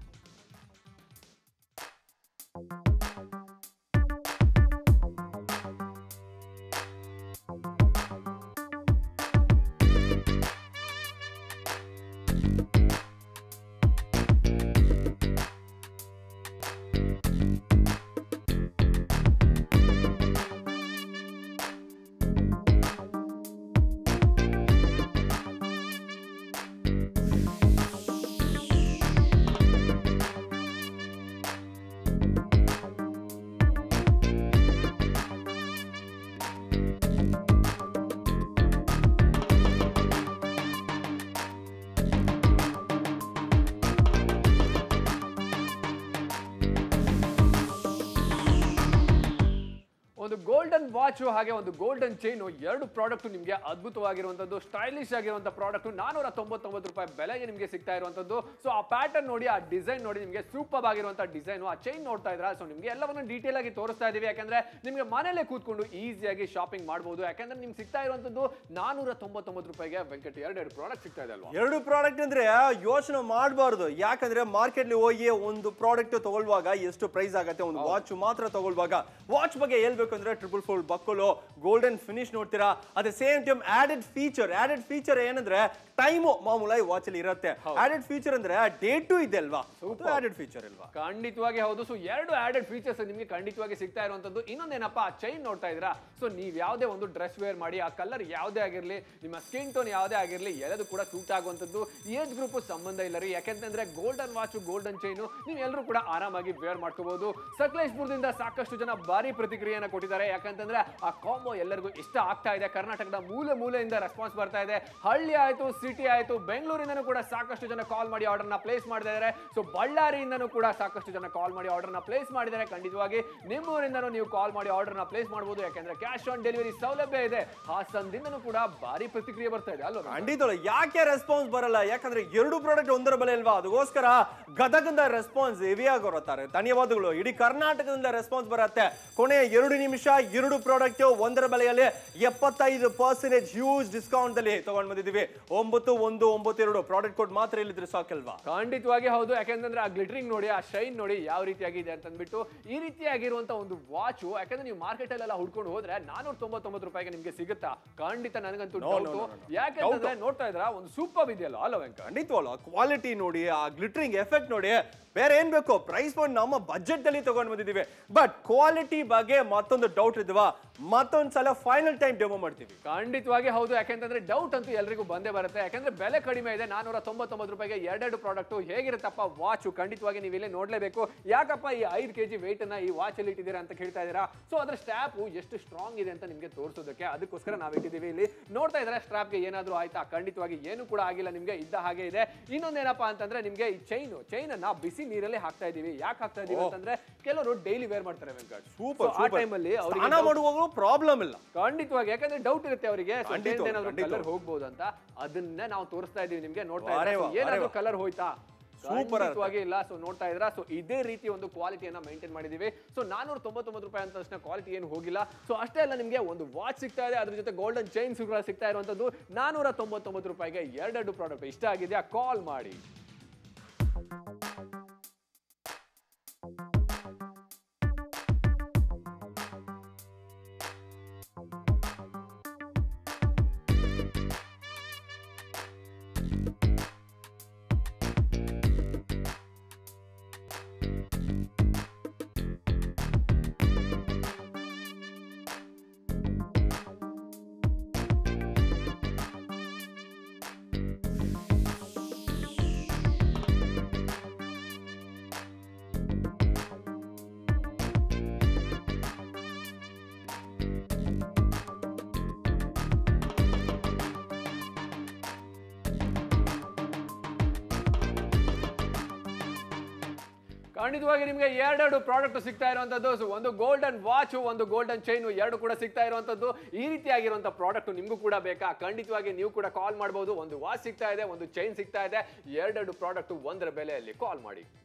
ಒಂದು ಗೋಲ್ಡನ್ ವಾಚ್ ಹಾಗೆ ಒಂದು ಗೋಲ್ಡನ್ ಚೈನು ಎರಡು ಪ್ರಾಡಕ್ಟ್ ನಿಮಗೆ ಅದ್ಭುತವಾಗಿರುವಂತದ್ದು ಸ್ಟೈಲಿಶ್ ಆಗಿರುವಂತ ಪ್ರಾಡಕ್ಟ್ ನಾನೂರ ತೊಂಬತ್ತೊಂಬತ್ತು ರೂಪಾಯಿ ಬೆಲೆಗೆ ನಿಮಗೆ ಸಿಗ್ತಾ ಇರುವಂತದ್ದು ಸೊ ಆ ಪ್ಯಾಟರ್ನ್ ನೋಡಿ ಆ ಡಿಸೈನ್ ನೋಡಿ ನಿಮಗೆ ಸೂಪರ್ ಆಗಿರುವಂತ ಡಿಸೈನ್ ಆ ಚೈನ್ ನೋಡ್ತಾ ಇದ್ರ ಸೊ ನಿಮಗೆ ಎಲ್ಲವನ್ನು ಡೀಟೇಲ್ ಆಗಿ ತೋರಿಸ್ತಾ ಇದೀವಿ ಯಾಕಂದ್ರೆ ನಿಮಗೆ ಮನೇಲೆ ಕೂತ್ಕೊಂಡು ಈಸಿಯಾಗಿ ಶಾಪಿಂಗ್ ಮಾಡಬಹುದು ಯಾಕಂದ್ರೆ ನಿಮ್ಗೆ ಸಿಗ್ತಾ ಇರುವಂತದ್ದು ನಾನೂರ ತೊಂಬತ್ತೊಂಬತ್ತು ರೂಪಾಯಿಗೆ ವೆಂಕಟ್ ಎರಡು ಎರಡು ಪ್ರಾಡಕ್ಟ್ ಸಿಗ್ತಾ ಇದೆ ಅಲ್ವಾ ಎರಡು ಪ್ರಾಡಕ್ಟ್ ಅಂದ್ರೆ ಯೋಚನೆ ಮಾಡಬಾರ್ದು ಯಾಕಂದ್ರೆ ಮಾರ್ಕೆಟ್ ಹೋಗಿ ಒಂದು ಪ್ರಾಡಕ್ಟ್ ತಗೊಳ್ಳುವಾಗ ಎಷ್ಟು ಪ್ರೈಸ್ ಆಗುತ್ತೆ ಒಂದು ವಾಚ್ ಮಾತ್ರ ತಗೊಳ್ಳುವಾಗ ವಾಚ್ ಬಗ್ಗೆ ಹೇಳ್ಬೇಕು ಅಂದ್ರೆ triple fold buckle golden finish ನೋಡ್ತೀರಾ at same time added feature added feature ಏನಂದ್ರೆ ಟೈಮು ಮಾಮೂಲಾಗಿ ವಾಚ್ ಅಲ್ಲಿ ಇರುತ್ತೆ ಆಡೆಡ್ ಫೀಚರ್ ಅಂದ್ರೆ ಡೇಟು ಇದೆ ಅಲ್ವಾ ಆಡೆಡ್ ಫೀಚರ್ ಅಲ್ವಾ ಖಂಡಿತವಾಗಿ ಹೌದು ಸೊ ಎರಡು ಆಡೆಡ್ ಫೀಚರ್ಸ್ ನಿಮಗೆ ಖಂಡಿತವಾಗಿ ಸಿಗ್ತಾ ಇರುವಂತದ್ದು ಇನ್ನೊಂದೇನಪ್ಪ ಆ ಚೈನ್ ನೋಡ್ತಾ ಇದ್ದೀರಾ ಸೊ ನೀವು ಯಾವುದೇ ಒಂದು ಡ್ರೆಸ್ ವೇರ್ ಮಾಡಿ ಆ ಕಲರ್ ಯಾವುದೇ ಆಗಿರಲಿ ನಿಮ್ಮ ಸ್ಕಿನ್ ಟೋನ್ ಯಾವುದೇ ಆಗಿರಲಿ ಎಲ್ಲದೂ ಕೂಡ ಸೂಟ್ ಆಗುವಂಥದ್ದು ಏಜ್ ಗ್ರೂಪ್ ಸಂಬಂಧ ಇಲ್ಲ ರೀ ಯಾಕೆಂತಂದ್ರೆ ಗೋಲ್ಡನ್ ವಾಚ್ ಗೋಲ್ಡನ್ ಚೈನು ನೀವು ಎಲ್ಲರೂ ಕೂಡ ಆರಾಮಾಗಿ ವೇರ್ ಮಾಡ್ಕೋಬಹುದು ಸಕಲೇಶ್ಪುರದಿಂದ ಸಾಕಷ್ಟು ಜನ ಭಾರಿ ಪ್ರತಿಕ್ರಿಯೆಯನ್ನು ಕೊಟ್ಟಿದ್ದಾರೆ ಯಾಕಂತಂದ್ರೆ ಆ ಕಾಂಬೋ ಎಲ್ಲರಿಗೂ ಇಷ್ಟ ಆಗ್ತಾ ಇದೆ ಕರ್ನಾಟಕದ ಮೂಲೆ ಮೂಲೆಯಿಂದ ರೆಸ್ಪಾನ್ಸ್ ಬರ್ತಾ ಇದೆ ಹಳ್ಳಿ ಆಯ್ತು ಸಿಟಿ ಆಯ್ತು ಬೆಂಗಳೂರಿಂದನೂ ಕೂಡ ಸಾಕಷ್ಟು ಜನ ಕಾಲ್ ಮಾಡಿ ಆರ್ಡರ್ನ ಪ್ಲೇಸ್ ಮಾಡಿದ್ದಾರೆ ಸೊ ಬಳ್ಳಾರಿಯಿಂದನೂ ಕೂಡ ಸಾಕಷ್ಟು ಜನ ಕಾಲ್ ಮಾಡಿ ಆರ್ಡರ್ನ ಪ್ಲೇಸ್ ಮಾಡಿದ್ದಾರೆ ಖಂಡಿತವಾಗಿ ನಿಮ್ಮೂರಿಂದನೂ ನೀವು ಕಾಲ್ ಮಾಡಿ ಆರ್ಡರ್ನ ಪ್ಲೇಸ್ ಮಾಡಬಹುದು ಯಾಕಂದ್ರೆ ಕ್ಯಾಶ್ ಆನ್ ಡೆಲಿವರಿ ಸೌಲಭ್ಯ ಇದೆ ಹಾಸನದಿಂದನೂ ಕೂಡ ಭಾರಿ ಪ್ರತಿಕ್ರಿಯೆ ಬರ್ತಾ ಇದೆ ಅಲ್ವಾ ಖಂಡಿತವಲ್ಲ ಯಾಕೆ ರೆಸ್ಪಾನ್ಸ್ ಬರಲ್ಲ ಯಾಕಂದ್ರೆ ಎರಡು ಪ್ರಾಡಕ್ಟ್ ಒಂದರ ಬೆಲೆ ಅಲ್ವಾ ಅದಕ್ಕೋಸ್ಕರ ಗದಗದ ರೆಸ್ಪಾನ್ಸ್ ಹೆವಿಯಾಗಿ ಬರುತ್ತಾರೆ ಧನ್ಯವಾದಗಳು ಇಡೀ ಕರ್ನಾಟಕದಿಂದ ರೆಸ್ಪಾನ್ಸ್ ಬರುತ್ತೆ ಕೊನೆಯ ಎರಡು ನಿಮಿಷ ಎರಡು ಪ್ರಾಡಕ್ಟ್ ಒಂದರ ಬೆಲೆಯಲ್ಲಿ ಎಪ್ಪತ್ತೈದು ಪರ್ಸೆಂಟೇಜ್ ಹ್ಯೂಜ್ ಡಿಸ್ಕೌಂಟ್ ಅಲ್ಲಿ ತಗೊಂಡ್ ಬಂದಿದ್ದೀವಿ ಒಂಬತ್ತು ಒಂದು ಒಂಬತ್ತು ಎರಡು ಪ್ರಾಡಕ್ಟ್ ಕೋಡ್ ಮಾತ್ರ ಇಲ್ಲಿದ್ರೆ ಸಾಕಲ್ವಾ ಖಂಡಿತವಾಗಿ ಹೌದು ಯಾಕಂದ್ರೆ ಆ ಗ್ಲಿಟರಿಂಗ್ ನೋಡಿ ಆ ಶೈನ್ ನೋಡಿ ಯಾವ ರೀತಿಯಾಗಿದೆ ಅಂತ ಅಂದ್ಬಿಟ್ಟು ಈ ರೀತಿಯಾಗಿರುವಂತ ಒಂದು ವಾಚ್ ಯಾಕಂದ್ರೆ ನೀವು ಮಾರ್ಕೆಟ್ ಅಲ್ಲೆಲ್ಲ ಹುಡ್ಕೊಂಡು ಹೋದ್ರೆ ನಾನೂರ ತೊಂಬತ್ತೊಂಬತ್ತು ರೂಪಾಯಿಗೆ ನಿಮ್ಗೆ ಸಿಗುತ್ತಾ ಖಂಡಿತ ನನಗಂತೂ No, no, doubt no, no. ಯಾಕಂದ್ರೆ ನೋಡ್ತಾ ಇದ್ರ ಒಂದು ಸೂಪರ್ ಇದೆಯಲ್ಲ ಅಲ್ಲ ವೆಂಕಟ್ ಖಂಡಿತವಲ್ಲ ಕ್ವಾಲಿಟಿ ನೋಡಿ ಆ ಗ್ಲಿಟರಿಂಗ್ ಎಫೆಕ್ಟ್ ನೋಡಿ ಬೇರೆ ಏನ್ ಬೇಕು ಪ್ರೈಸ್ ಪಾಯಿಂಟ್ ನಮ್ಮ ಬಜೆಟ್ ಅಲ್ಲಿ ತಗೊಂಡ್ ಬಂದಿದ್ದೀವಿ ಬಟ್ ಕ್ವಾಲಿಟಿ ಬಗ್ಗೆ ಮತ್ತೊಂದು ಡೌಟ್ ಇದ್ವಾ ಮತ್ತೊಂದ್ ಸಲ ಫೈನಲ್ ಟೈಮ್ ಡೆಮೋ ಮಾಡ್ತೀವಿ ಖಂಡಿತವಾಗಿ ಹೌದು ಯಾಕಂತಂದ್ರೆ ಡೌಟ್ ಅಂತೂ ಎಲ್ರಿಗೂ ಬಂದೇ ಬರುತ್ತೆ ಯಾಕಂದ್ರೆ ಬೆಲೆ ಕಡಿಮೆ ಇದೆ ನಾನೂರ ತೊಂಬತ್ತೊಂಬತ್ತು ರೂಪಾಯಿಗೆ ಎರಡೆರಡು ಪ್ರಾಡಕ್ಟ್ ಹೇಗಿರುತ್ತಪ್ಪ ವಾಚ್ ಖಂಡಿತವಾಗಿ ನೀವು ಇಲ್ಲೇ ನೋಡ್ಲೇಬೇಕು ಯಾಕಪ್ಪ ಈ ಐದು ಕೆಜಿ ವೆಯ್ಟ್ ಅನ್ನ ಈ ವಾಚ್ ಅಲ್ಲಿ ಇಟ್ಟಿದ್ದೀರಾ ಅಂತ ಕೇಳ್ತಾ ಇದ್ದೀರಾ ಸೊ ಅದ್ರ ಸ್ಟ್ಯಾಪ್ ಎಷ್ಟು ಸ್ಟ್ರಾಂಗ್ ಇದೆ ಅಂತ ನಿಮ್ಗೆ ತೋರಿಸೋದಕ್ಕೆ ಅದಕ್ಕೋಸ್ಕರ ನಾವು ಇಟ್ಟಿದ್ದೀವಿ ಇಲ್ಲಿ ನೋಡ್ತಾ ಇದ್ದಾರೆ ಸ್ಟ್ರಾಪ್ಗೆ ಏನಾದ್ರೂ ಆಯ್ತಾ ಖಂಡಿತವಾಗಿ ಏನು ಕೂಡ ಆಗಿಲ್ಲ ನಿಮ್ಗೆ ಇದ್ದ ಹಾಗೆ ಇದೆ ಇನ್ನೊಂದೇನಪ್ಪ ಅಂತಂದ್ರೆ ನಿಮ್ಗೆ ಈ ಚೈನ್ ಚೈನ್ ಅನ್ನ ಬಿಸಿ ನೀರಲ್ಲಿ ಹಾಕ್ತಾ ಇದೀವಿ ಯಾಕೆ ಹಾಕ್ತಾ ಇದೀವಿ ಅಂತಂದ್ರೆ ಕೆಲವರು ಡೈಲಿ ವೇರ್ ಮಾಡ್ತಾರೆ ವೆಂಕಟ್ ಸೂಪರ್ So, ಆ ಟೈಮಲ್ಲಿ ಸ್ನಾನ ಅವರಿಗೆ ಮಾಡುವಾಗಲೂ ಪ್ರಾಬ್ಲಮ್ ಇಲ್ಲ ಖಂಡಿತವಾಗಿ ಯಾಕಂದ್ರೆ ಡೌಟ್ ಇರುತ್ತೆ ಅವರಿಗೆ ಖಂಡಿತವಾಗಿ, ಏನಾದ್ರು ಖಂಡಿತವಾಗಿ. ಕಲರ್ ಹೋಗ್ಬೋದು ಅಂತ ಅದನ್ನೇ ನಾವು ತೋರಿಸ್ತಾ ಇದೀವಿ ನಿಮ್ಗೆ ನೋಡ್ತಾ ವಾರೆ ಇದ್ದೀರಾ. ವಾ, So, ಏನಾದ್ರು ವಾರೆ ವಾ. ಕಲರ್ ಹೋಯ್ತಾ Super ಖಂಡಿತವಾಗಿ ಇಲ್ಲ ಸೊ ನೋಡ್ತಾ ಇದ್ರ ಸೊ ಇದೇ ರೀತಿ ಒಂದು ಕ್ವಾಲಿಟಿಯನ್ನ ಮೇಂಟೈನ್ ಮಾಡಿದೀವಿ ಸೊ ನಾನೂರ ತೊಂಬತ್ತೊಂಬತ್ತು ರೂಪಾಯಿ ಅಂತ ತಕ್ಷಣ ಕ್ವಾಲಿಟಿ ಏನು ಹೋಗಿಲ್ಲ ಸೊ ಅಷ್ಟೇ ಅಲ್ಲ ನಿಮಗೆ ಒಂದು ವಾಚ್ ಸಿಗ್ತಾ ಇದೆ ಅದ್ರ ಜೊತೆ ಗೋಲ್ಡನ್ ಚೈನ್ಸ್ ಕೂಡ ಸಿಗ್ತಾ ಇರುವಂತದ್ದು ನಾನೂರ ತೊಂಬತ್ತೊಂಬತ್ತು ರೂಪಾಯಿಗೆ ಎರಡೆರಡು ಪ್ರಾಡಕ್ಟ್ ಇಷ್ಟ ಆಗಿದೆಯಾ ಕಾಲ್ ಮಾಡಿ ಖಂಡಿತವಾಗಿ ನಿಮಗೆ ಎರಡೆರಡು ಪ್ರಾಡಕ್ಟ್ ಸಿಗ್ತಾ ಇರುವಂತದ್ದು ಸೊ ಒಂದು ಗೋಲ್ಡನ್ ವಾಚ್ ಒಂದು ಗೋಲ್ಡನ್ ಚೈನ್ ಎರಡು ಕೂಡ ಸಿಗ್ತಾ ಇರುವಂತದ್ದು ಈ ರೀತಿಯಾಗಿರುವಂತ ಪ್ರಾಡಕ್ಟ್ ನಿಮಗೂ ಕೂಡ ಬೇಕಾ ಖಂಡಿತವಾಗಿ ನೀವು ಕೂಡ ಕಾಲ್ ಮಾಡಬಹುದು ಒಂದು ವಾಚ್ ಸಿಗ್ತಾ ಇದೆ ಒಂದು ಚೈನ್ ಸಿಗ್ತಾ ಇದೆ ಎರಡೆರಡು ಪ್ರಾಡಕ್ಟ್ ಒಂದರ ಬೆಲೆಯಲ್ಲಿ ಕಾಲ್ ಮಾಡಿ